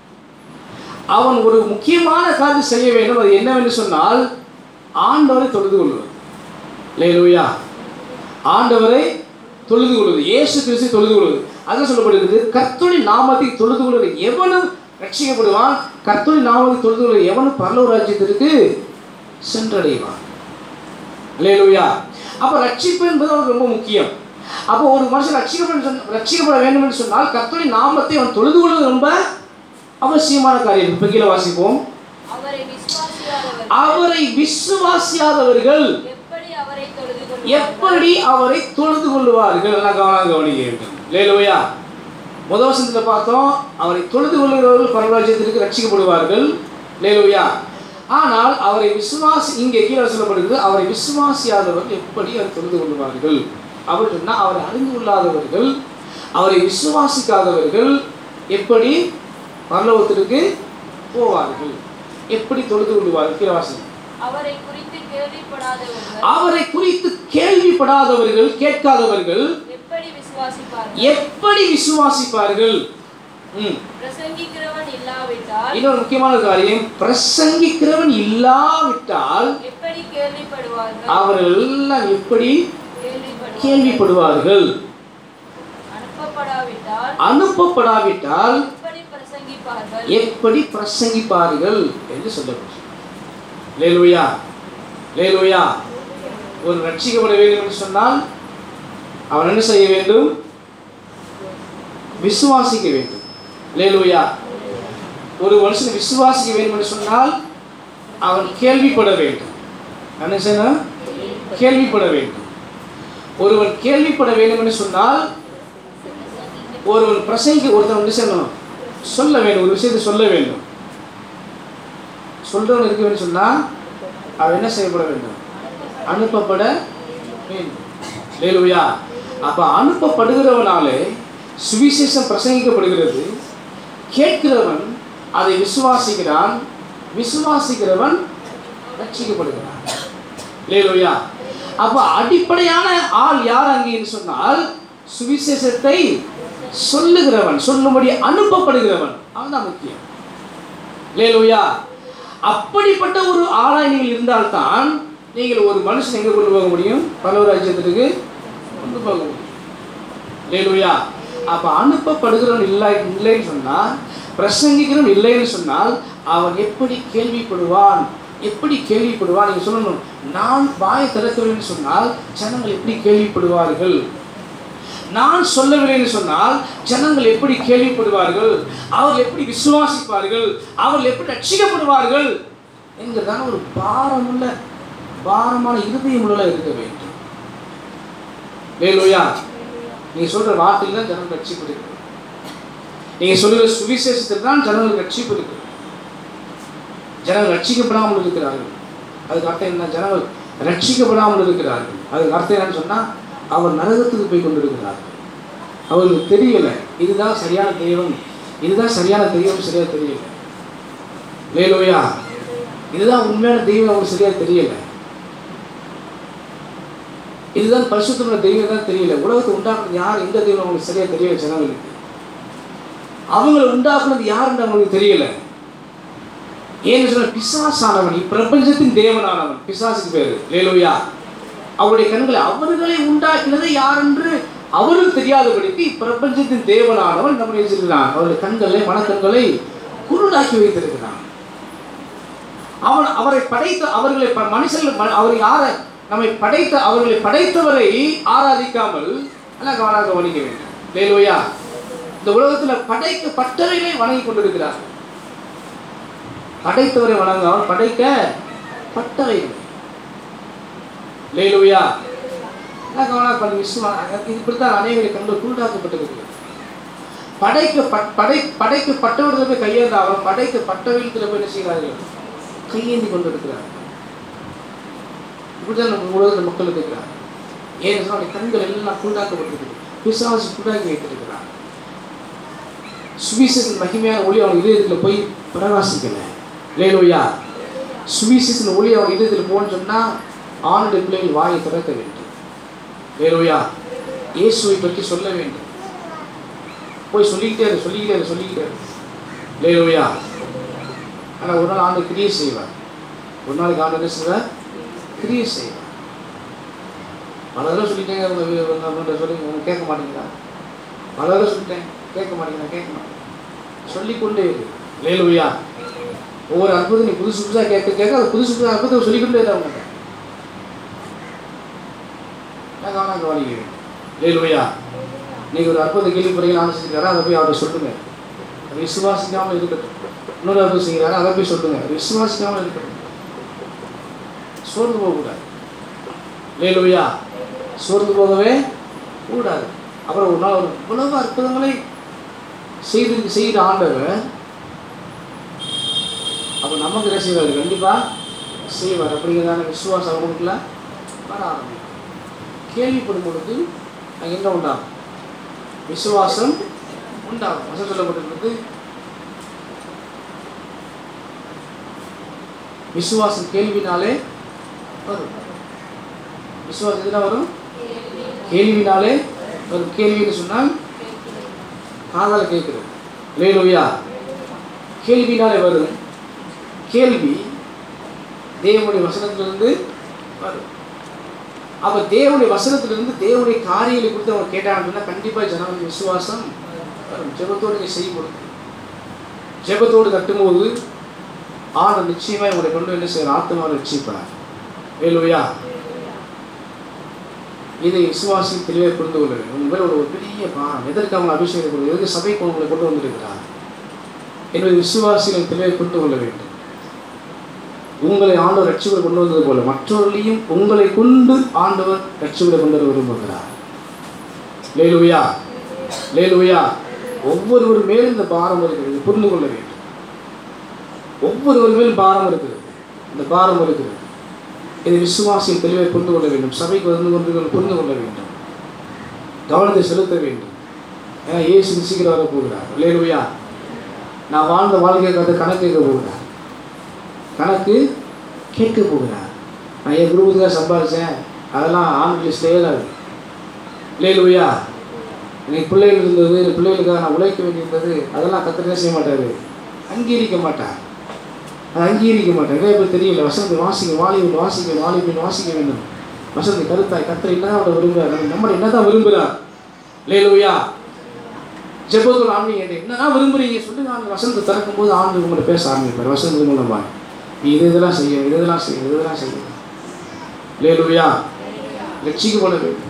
அவன் ஒரு முக்கியமான காரியம் செய்ய வேண்டும் அது என்னவென்று சொன்னால் ஆண்டவரை தொழுது கொள்வது லேலுயா ஆண்டவரை தொழுது கொள்வது இயேசு கிறிஸ்து தொழுது கொள்வது அதான் சொல்லப்படுகிறது கர்த்தருடைய நாமத்தை தொழுது கொள்வது எவனும் ரட்சிக்கப்படுவான் கர்த்தருடைய நாமத்தை தொழுது கொள்வது எவனும் பரலோக ராஜ்யத்திற்கு சென்றடைவான் லேலுயா அப்போ ரட்சிப்பு என்பது அவனுக்கு ரொம்ப முக்கியம் அப்போ ஒரு மனுஷன் ரட்சிக்கப்பட சொன்ன- ரட்சிக்கப்பட வேண்டும் என்று சொன்னால் கர்த்தருடைய நாமத்தை அவன் தொழுது கொள்வது ரொம்ப அவசியமான காரியம் இப்போ கீழே வாசிப்போம் அவரை விசுவாசியாதவர்கள் அவரை விசுவாசியாதவர்கள் எப்படி அவரை தொழுது கொள்வார்கள் எப்படி அவரை தொழுது கொள்வார்கள் எல்லாம் கவனம் கவனிக்க வேண்டும் லேலுவையா முதல் வசனத்தில் பார்த்தோம் அவரை தொழுது கொள்கிறவர்கள் பரவராஜ்யத்திற்கு ரட்சிக்கப்படுவார்கள் லேலுவையா ஆனால் அவரை விசுவாசி இங்கே கீழே சொல்லப்படுகிறது அவரை விசுவாசியாதவர்கள் எப்படி அவரை தொழுது கொள்வார்கள் அவர் சொன்னால் அவரை அறிந்து கொள்ளாதவர்கள் அவரை விசுவாசிக்காதவர்கள் எப்படி பரலோகத்திற்கு போவார்கள் எப்படி தொழுது கொள்வார்கள் கீழே வாசனம் அவரை குறித்து கேள்விப்படாதவர்கள் அவரை குறித்து கேள்விப்படாதவர்கள் கேட்காதவர்கள் எப்படி விசுவாசிப்பார்கள் எப்படி விசுவாசிப்பார்கள் ம். பிரசங்கிக்கிறவன் இல்லாவிட்டால் இன்னொரு முக்கியமான காரியம் பிரசங்கிக்கிறவன் இல்லாவிட்டால் எப்படி கேள்விப்படுவார்கள் அவர்கள் எல்லாம் எப்படி கேள்விப்படுவார்கள் கேள்விப்படுவார்கள் அனுப்பப்படாவிட்டால் அனுப்பப்படாவிட்டால் எப்படி பிரசங்கிப்பார்கள் எப்படி பிரசங்கிப்பார்கள் என்று சொல்லப்பட்டது லேலுயா லேலுயா ஒரு ரட்சிக்கப்பட வேண்டும் என்று சொன்னால் அவன் என்ன செய்ய வேண்டும் விசுவாசிக்க வேண்டும் லேலூயா ஒரு மனுஷன் விசுவாசிக்க வேண்டும் என்று சொன்னால் அவன் கேள்விப்பட வேண்டும் என்ன செய்யணும் கேள்விப்பட வேண்டும் ஒருவன் கேள்விப்பட வேண்டும் என்று சொன்னால் ஒருவன் பிரசங்க ஒருத்தன் வந்து செய்யணும் சொல்ல வேண்டும் ஒரு விஷயத்தை சொல்ல வேண்டும் சொல்றவன் இருக்க வேண்டும் சொன்னால் அவன் என்ன செய்யப்பட வேண்டும் அனுப்பப்பட வேண்டும் லேலுயா அப்ப அனுப்பப்படுகிறவனாலே சுவிசேஷம் பிரசங்கிக்கப்படுகிறது கேட்கிறவன் அதை விசுவாசிக்கிறான் விசுவாசிக்கிறவன் ரட்சிக்கப்படுகிறான் லேலுயா அப்ப அடிப்படையான ஆள் யார் அங்கேன்னு சொன்னால் சுவிசேஷத்தை சொல்லுகிறவன் சொல்லும்படி அனுப்பப்படுகிறவன் அவன் தான் முக்கியம் லேலுயா அப்படிப்பட்ட ஒரு ஆளாய் நீங்கள் இருந்தால்தான் நீங்கள் ஒரு மனுஷன் எங்கே கொண்டு போக முடியும் பல்லவ ராஜ்யத்திற்கு கொண்டு போக முடியும் லேலுயா அப்போ அனுப்பப்படுகிறவன் இல்லை இல்லைன்னு சொன்னால் பிரசங்கிக்கிறவன் இல்லைன்னு சொன்னால் அவன் எப்படி கேள்விப்படுவான் எப்படி கேள்விப்படுவான் நீங்கள் சொல்லணும் நான் வாயை திறக்கிறேன்னு சொன்னால் ஜனங்கள் எப்படி கேள்விப்படுவார்கள் நான் சொல்லவில்லைன்னு சொன்னால் ஜனங்கள் எப்படி கேள்விப்படுவார்கள் அவர்கள் எப்படி விசுவாசிப்பார்கள் அவர்கள் எப்படி ரட்சிக்கப்படுவார்கள் என்கிறதான ஒரு பாரமுள்ள பாரமான இருதயம் உள்ள இருக்க வேண்டும் லேலோயா நீங்க சொல்ற வார்த்தையில் தான் ஜனங்கள் ரட்சிப்படுகிறது நீங்க சொல்லுகிற சுவிசேஷத்தில் தான் ஜனங்கள் ரட்சிப்படுகிறது ஜனங்கள் ரட்சிக்கப்படாமல் இருக்கிறார்கள் அதுக்கு அர்த்தம் என்ன ஜனங்கள் ரட்சிக்கப்படாமல் இருக்கிறார்கள் அதுக்கு அர்த்தம் என்னன்னு சொன்னா அவர் நரகத்துக்கு போய் கொண்டிருக்கிறார்கள் அவர்களுக்கு தெரியல இதுதான் சரியான தெய்வம் இதுதான் சரியான தெய்வம் சரியா தெரியல லேலோயா இதுதான் உண்மையான தெய்வம் அவங்களுக்கு சரியா தெரியல இதுதான் பரிசுத்தமான தெய்வம் தான் தெரியல உலகத்தை உண்டாக்குறது யார் எந்த தெய்வம் அவங்களுக்கு சரியா தெரியல ஜனங்களுக்கு அவங்களை உண்டாக்குனது யாருன்னு அவங்களுக்கு தெரியல ஏன்னு சொன்ன பிசாசானவன் இப்பிரபஞ்சத்தின் தேவனானவன் பிசாசுக்கு பேரு லேலோயா அவருடைய கண்களை அவர்களை உண்டாக்கினது யார் என்று அவருக்கு தெரியாதபடிக்கு இப்பிரபஞ்சத்தின் தேவனானவன் நம்ம நினைச்சிருக்கிறான் அவருடைய கண்களை மனக்கண்களை குருடாக்கி வைத்திருக்கிறான் அவன் அவரை படைத்த அவர்களை ப- மனுஷர்கள் ம- அவர் யாரை நம்மை படைத்த அவர்களை படைத்தவரை ஆராதிக்காமல் எல்லாம் கவனம் கவனிக்க வேண்டும் லேலோயா இந்த உலகத்தில் படைக்கப்பட்டவர்களை வணங்கி கொண்டிருக்கிறார் படைத்தவரை வணங்காமல் படைக்க பட்டவைகள் லேலூயா எல்லாம் கவனம் பண்ணி விசுவா இப்படித்தான் அநேகரை கண்டு குருடாக்கப்பட்டிருக்கிறது படைக்க பட்- படை படைக்கப்பட்டவர்கள் போய் கையேந்தாலும் படைக்கப்பட்டவர்களுக்கு போய் என்ன செய்கிறார்கள் கையேந்தி கொண்டிருக்கிறார்கள் இப்படிதான் நம்ம உலகத்தில் மக்கள் இருக்கிறார் ஏன்னு சொன்னால் அவருடைய கண்கள் எல்லாம் குருடாக்கப்பட்டிருக்கிறது பிசாசு குருடாக்கி வைத்திருக்கிறார் சுவிசேஷன் மகிமையான ஒளி அவன் இதயத்தில் போய் பிரகாசிக்கல லேலோயா சுவிசேஷன் ஒளி அவன் இதயத்தில் போன்னு சொன்னால் ஆணுடைய பிள்ளைகள் வாயை திறக்க வேண்டும் லேலோயா இயேசுவை பற்றி சொல்ல வேண்டும் போய் சொல்லிக்கிட்டே இரு சொல்லிக்கிட்டே இரு சொல்லிக்கிட்டே இரு லேலோயா ஆனால் ஒரு நாள் ஆண்டு கிரியை செய்வார் ஒரு நாளைக்கு ஆண்டு என்ன செய்வார் கிரியை செய்வார் பல தடவை சொல்லிட்டேங்க உங்க வீ- உங்க அம்மாட்ட சொல்லி உங்க கேட்க மாட்டீங்களா பல தடவை சொல்லிட்டேன் கேட்க மாட்டீங்களா கேட்க மாட்டேன் சொல்லிக்கொண்டே இரு லேலுயா ஒவ்வொரு அற்புதம் நீ புதுசு புதுசாக கேட்க கேட்க அது புதுசு புதுசாக அற்புதம் சொல்லிக்கொண்டே இரு அவங்க நான் கவனம் கவனிக்கிறேன் லேலுயா நீங்கள் ஒரு அற்புதம் கேள்விப்படுறீங்க நான் செஞ்சுக்கிறாரா அதை போய் அவர்கிட்ட சொல்லுங்க அது விசுவாசிக்காமல் இருக்கட்டும் இன்னொரு அற்புதம் செய்கிறாரா அதை போய் சொல்லுங்க அது விசுவாசிக்காமல் இருக்கட்டும் சோர்ந்து போகக்கூடாது லேலுயா சோர்ந்து போகவே கூடாது அப்புறம் ஒரு நாள் ஒரு இவ்வளவு அற்புதங்களை செய்து செய்கிற ஆண்டவர் அப்போ நமக்கு என்ன செய்வார் கண்டிப்பாக செய்வார் அப்படிங்கிறதான விசுவாசம் அவங்களுக்குள்ள வர ஆரம்பிக்கும் கேள்விப்படும் பொழுது அங்கே என்ன உண்டாகும் விசுவாசம் உண்டாகும் வசம் சொல்லப்பட்டிருக்கிறது விசுவாசம் கேள்வினாலே வரும் விசுவாசம் எதுனா வரும் கேள்வினாலே ஒரு கேள்வின்னு சொன்னால் காதால கேட்குறது லேலுயா கேள்வினாலே வரும் கேள்வி தேவனுடைய வசனத்திலிருந்து வரும் அப்போ தேவனுடைய வசனத்திலிருந்து தேவனுடைய காரியங்களை குறித்து அவங்க கேட்டாங்கன்னா கண்டிப்பாக ஜனங்களுக்கு விசுவாசம் வரும் ஜெபத்தோடு நீங்கள் செய்யப்படும் ஜெபத்தோடு கட்டும்போது ஆண்டு நிச்சயமாக உங்களை கொண்டு என்ன செய்யற ஆத்மாவை ரட்சிப்பார் வேலுயா இதை விசுவாசி தெளிவாக புரிந்து கொள்ள வேண்டும் உங்கள் மேல ஒரு பெரிய பாரம் எதற்கு அவங்க அபிஷேகம் கொண்டு எதற்கு சபைக்கு உங்களை கொண்டு வந்திருக்கிறார் என்பதை விசுவாசிகள் தெளிவாக புரிந்து கொள்ள வேண்டும் உங்களை ஆண்டவர் ரட்சிகளை கொண்டு வந்தது போல மற்றவர்களையும் உங்களை கொண்டு ஆண்டவர் ரட்சிகளை கொண்டு வர விரும்புகிறார் லேலுயா லேலுயா ஒவ்வொருவர் மேலும் இந்த பாரம் இருக்கிறது புரிந்து கொள்ள வேண்டும் ஒவ்வொருவர் மேலும் பாரம் இருக்கிறது இந்த பாரம் இருக்கிறது இதை விசுவாசியில் தெளிவாக புரிந்து கொள்ள வேண்டும் சபைக்கு வந்து கொண்டு புரிந்து கொள்ள வேண்டும் கவனத்தை செலுத்த வேண்டும் ஏன்னா இயேசு சீக்கிரம் வர போகிறார் லேலுயா நான் வாழ்ந்த வாழ்க்கையை கற்று கணக்கு கேட்க போகிறார் கணக்கு கேட்க போகிறார் நான் என் குடும்பத்துக்காக சம்பாதிச்சேன் அதெல்லாம் ஆண்டு லிஸ்ட்லேயே தான் இருக்கு லேலுயா எனக்கு பிள்ளைகள் இருந்தது என் பிள்ளைகளுக்காக நான் உழைக்க வேண்டியிருந்தது அதெல்லாம் கத்திரே செய்ய மாட்டார் அங்கீகரிக்க மாட்டார் அது அங்கீகரிக்க மாட்டார் நிறைய பேர் தெரியல வசந்த் வாசிக்க வாலிபன் வாசிக்க வாலிபன் வாசிக்க வேண்டும் வசந்த் கருத்தாய் கத்திர என்னதான் அவரை விரும்புகிறார் நம்ம என்னதான் விரும்புகிறார் லேலுயா ஜெபத்தோட ஆன்மீக கேட்டேன் என்னதான் விரும்புறீங்க சொல்லுங்க ஆண்டு வசந்த் திறக்கும் போது ஆண்டு உங்களை பேச ஆரம்பிப்பார் வசந்த் மூலமா நீ இது இதெல்லாம் செய்யும் இது இதெல்லாம் செய்யும் இது இதெல்லாம் செய்யும் லேலுயா லட்சிக்கப்பட வேண்டும்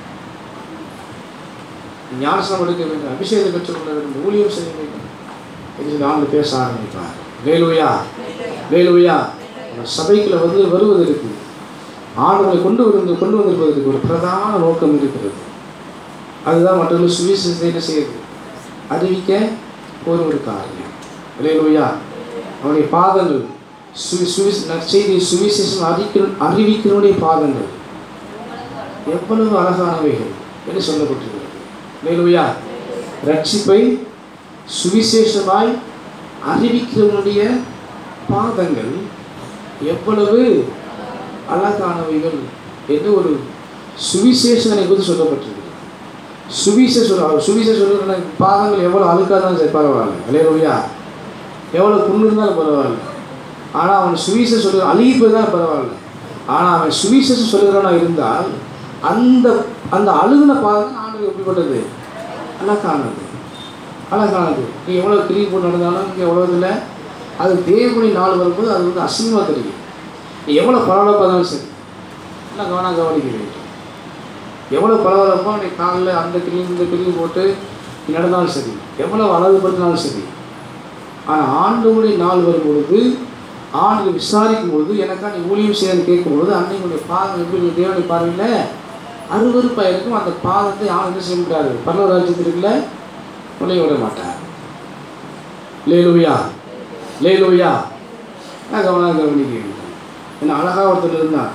ஞானசனம் எடுக்க வேண்டும் அபிஷேகத்தை பெற்றுக்கொள்ள வேண்டும் ஊழியம் செய்ய வேண்டும் என்று ஆண்டு பேச ஆரம்பிப்பார் லேலுயா லேலுயா நம்ம சபைக்குள்ள வந்து வருவதற்கு ஆண்டுகளை கொண்டு வந்து கொண்டு வந்திருப்பதற்கு ஒரு பிரதான நோக்கம் இருக்கிறது அதுதான் மற்றவர்கள் சுவிசேஷத்தை என்ன செய்யுது அறிவிக்க ஒரு ஒரு காரியம் லேலுயா அவனுடைய பாதங்கள் சுவி சுவிஸ் நற்செய்தி சுவிசேஷம் அறிக்க அறிவிக்கிறவனுடைய பாதங்கள் எவ்வளவு அழகானவைகள் என்று சொல்லப்பட்டிருக்கிறது மேலுயா ரட்சிப்பை சுவிசேஷமாய் அறிவிக்கிறவனுடைய பாதங்கள் எவ்வளவு அழகானவைகள் என்று ஒரு சுவிசேஷனை குறித்து சொல்லப்பட்டிருக்கு சுவிசேஷம் சுவிசேஷ பாதங்கள் எவ்வளோ அழுக்காக இருந்தாலும் சரி பரவாயில்ல அலையலுயா எவ்வளோ புண்ணு இருந்தாலும் பரவாயில்ல ஆனால் அவன் சுவிசேஷ சொல்ல அழுகி போய் தான் பரவாயில்ல ஆனால் அவன் சுவிசேஷம் சொல்லுகிறவனா இருந்தால் அந்த அந்த அழுகுன பாதம் ஆண்டு எப்படிப்பட்டது அழகானது அழகானது நீ எவ்வளோ கிளீன் போட்டு நடந்தாலும் இங்கே எவ்வளோ இதில் அது தேவனி நாள் வரும்போது அது வந்து அசிங்கமாக தெரியும் நீ எவ்வளோ பரவாயில்ல இருந்தாலும் சரி எல்லாம் கவனம் கவனிக்க வேண்டும் எவ்வளோ பரவாயில்லப்போ நீ காலில் அந்த கிளீன் இந்த கிளீன் போட்டு நீ நடந்தாலும் சரி எவ்வளோ அழகுபடுத்தினாலும் சரி ஆனால் ஆண்டவருடைய நாள் வரும் பொழுது ஆண்டு விசாரிக்கும் பொழுது எனக்கா நீ ஊழியம் செய்யன்னு கேட்கும் பொழுது அன்னைக்குடைய பாதம் எப்படி தேவனை பார்வையில் அருவருப்பாக இருக்கும் அந்த பாதத்தை யாரும் என்ன செய்ய முடியாது பரலோ ராஜ்யத்திற்குள்ள நுழைய விட மாட்டார் லேலுயா லேலுயா நான் கவனம் கவனிக்க வேண்டும் என்ன அழகாக ஒருத்தர் இருந்தான்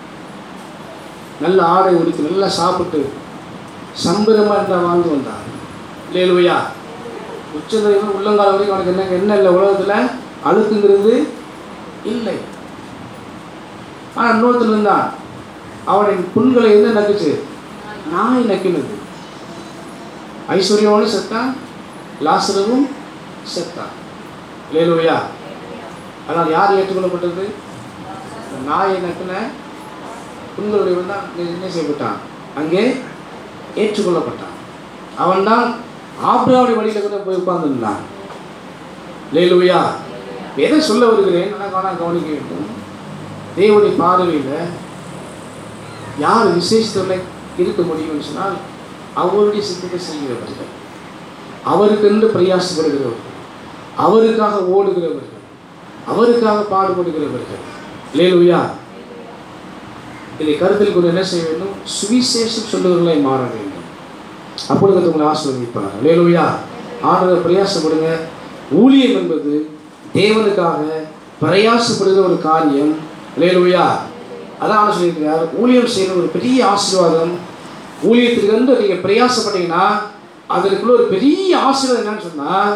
நல்ல ஆடை உடுத்தி நல்லா சாப்பிட்டு சம்பரமாக இருந்தால் வாழ்ந்து வந்தான் லேலுயா உச்சந்தலைவன் உள்ளங்கால வரைக்கும் அவனுக்கு என்ன என்ன இல்லை உலகத்தில் அழுக்குங்கிறது இல்லை ஆனால் இன்னொருத்தர் இருந்தான் அவனின் புண்களை என்ன நக்குச்சு நாய் நக்கினது ஐஸ்வர்யவோடு செத்தான் லாசரவும் செத்தான் லேலுவையா அதனால் யார் ஏற்றுக்கொள்ளப்பட்டது இந்த நாயை நக்கின புண்களுடையவன் தான் என்ன செய்யப்பட்டான் அங்கே ஏற்றுக்கொள்ளப்பட்டான் அவன்தான் ஆப்ராவுடைய வழியில் கூட போய் உட்கார்ந்துருந்தான் லேலுவையா எதை சொல்ல வருகிறேன் நான் கவனம் கவனிக்க வேண்டும் தேவனுடைய பார்வையில் யார் விசேஷத்தில் இருக்க முடியும்னு சொன்னால் அவருடைய சித்தத்தை செய்கிறவர்கள் அவருக்கென்று பிரயாசப்படுகிறவர்கள் அவருக்காக ஓடுகிறவர்கள் அவருக்காக பாடுபடுகிறவர்கள் லேலுயா இதை கருத்தில் கொண்டு என்ன செய்ய வேண்டும் சுவிசேஷம் சொல்லுவர்களை மாற வேண்டும் அப்பொழுது உங்களை ஆசீர்வதிப்பார் லேலுயா ஆண்டவர் பிரயாசப்படுங்க ஊழியம் என்பது தேவனுக்காக பிரயாசப்படுகிற ஒரு காரியம் லேலுயா அதான் ஆண்டு சொல்லியிருக்கிறார் ஊழியம் செய்கிற ஒரு பெரிய ஆசீர்வாதம் ஊழியத்திற்கு வந்து நீங்கள் பிரயாசப்பட்டீங்கன்னா அதற்குள்ள ஒரு பெரிய ஆசீர்வாதம் என்னன்னு சொன்னால்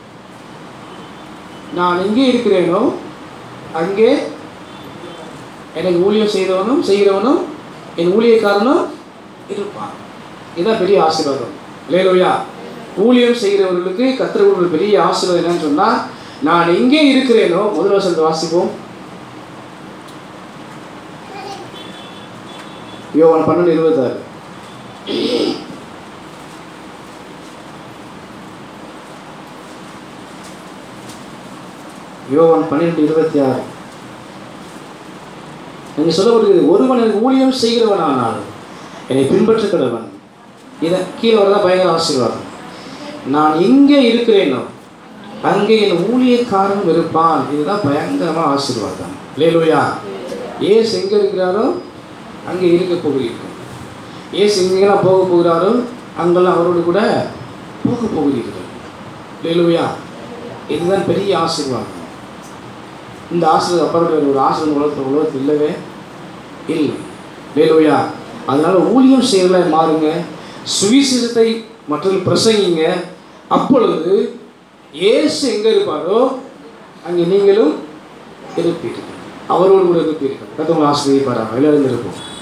நான் எங்கே இருக்கிறேனோ அங்கே எனக்கு ஊழியம் செய்தவனும் செய்கிறவனும் என் ஊழியக்காரனும் இருப்பான் இதுதான் பெரிய ஆசீர்வாதம் லேலோயா ஊழியம் செய்கிறவர்களுக்கு கத்திர ஒரு பெரிய ஆசீர்வாதம் என்னன்னு சொன்னால் நான் எங்கே இருக்கிறேனோ முதல் வசனத்தை வாசிப்போம் யோவான் பன்னெண்டு இருபத்தாறு யோவான் பன்னிரெண்டு இருபத்தி ஆறு நீங்கள் சொல்லப்படுகிறது ஒருவன் எனக்கு ஊழியம் செய்கிறவனானால் என்னை பின்பற்ற கடவன் இதை கீழே வரதான் பயங்கர ஆசீர்வாதம் நான் எங்கே இருக்கிறேனோ அங்கே என் ஊழியக்காரன் இருப்பான் இதுதான் பயங்கரமான ஆசீர்வாதம் லேலுயா ஏசு எங்கே இருக்கிறாரோ அங்கே இருக்க போகிறீர்கள் ஏசு எங்கெல்லாம் போக போகிறாரோ அங்கெல்லாம் அவரோடு கூட போக போகிறீர்கள் லேலுயா இதுதான் பெரிய ஆசீர்வாதம் இந்த ஆசீர்வாதம் அப்புறம் ஒரு ஆசீர்வாதம் உலகத்தில் உலகத்தில் இல்லவே இல்லை லேலுயா அதனால ஊழியம் செய்யல மாறுங்க சுவிசேஷத்தை மற்றவர்கள் பிரசங்கிங்க அப்பொழுது இயேசு எங்கே இருப்பாரோ அங்கே நீங்களும் இருப்பீர்கள் அவரோடு கூட இருப்பீர்கள் கத்தவங்க ஆசிரியப்பாராங்க எல்லாரும் இருப்போம்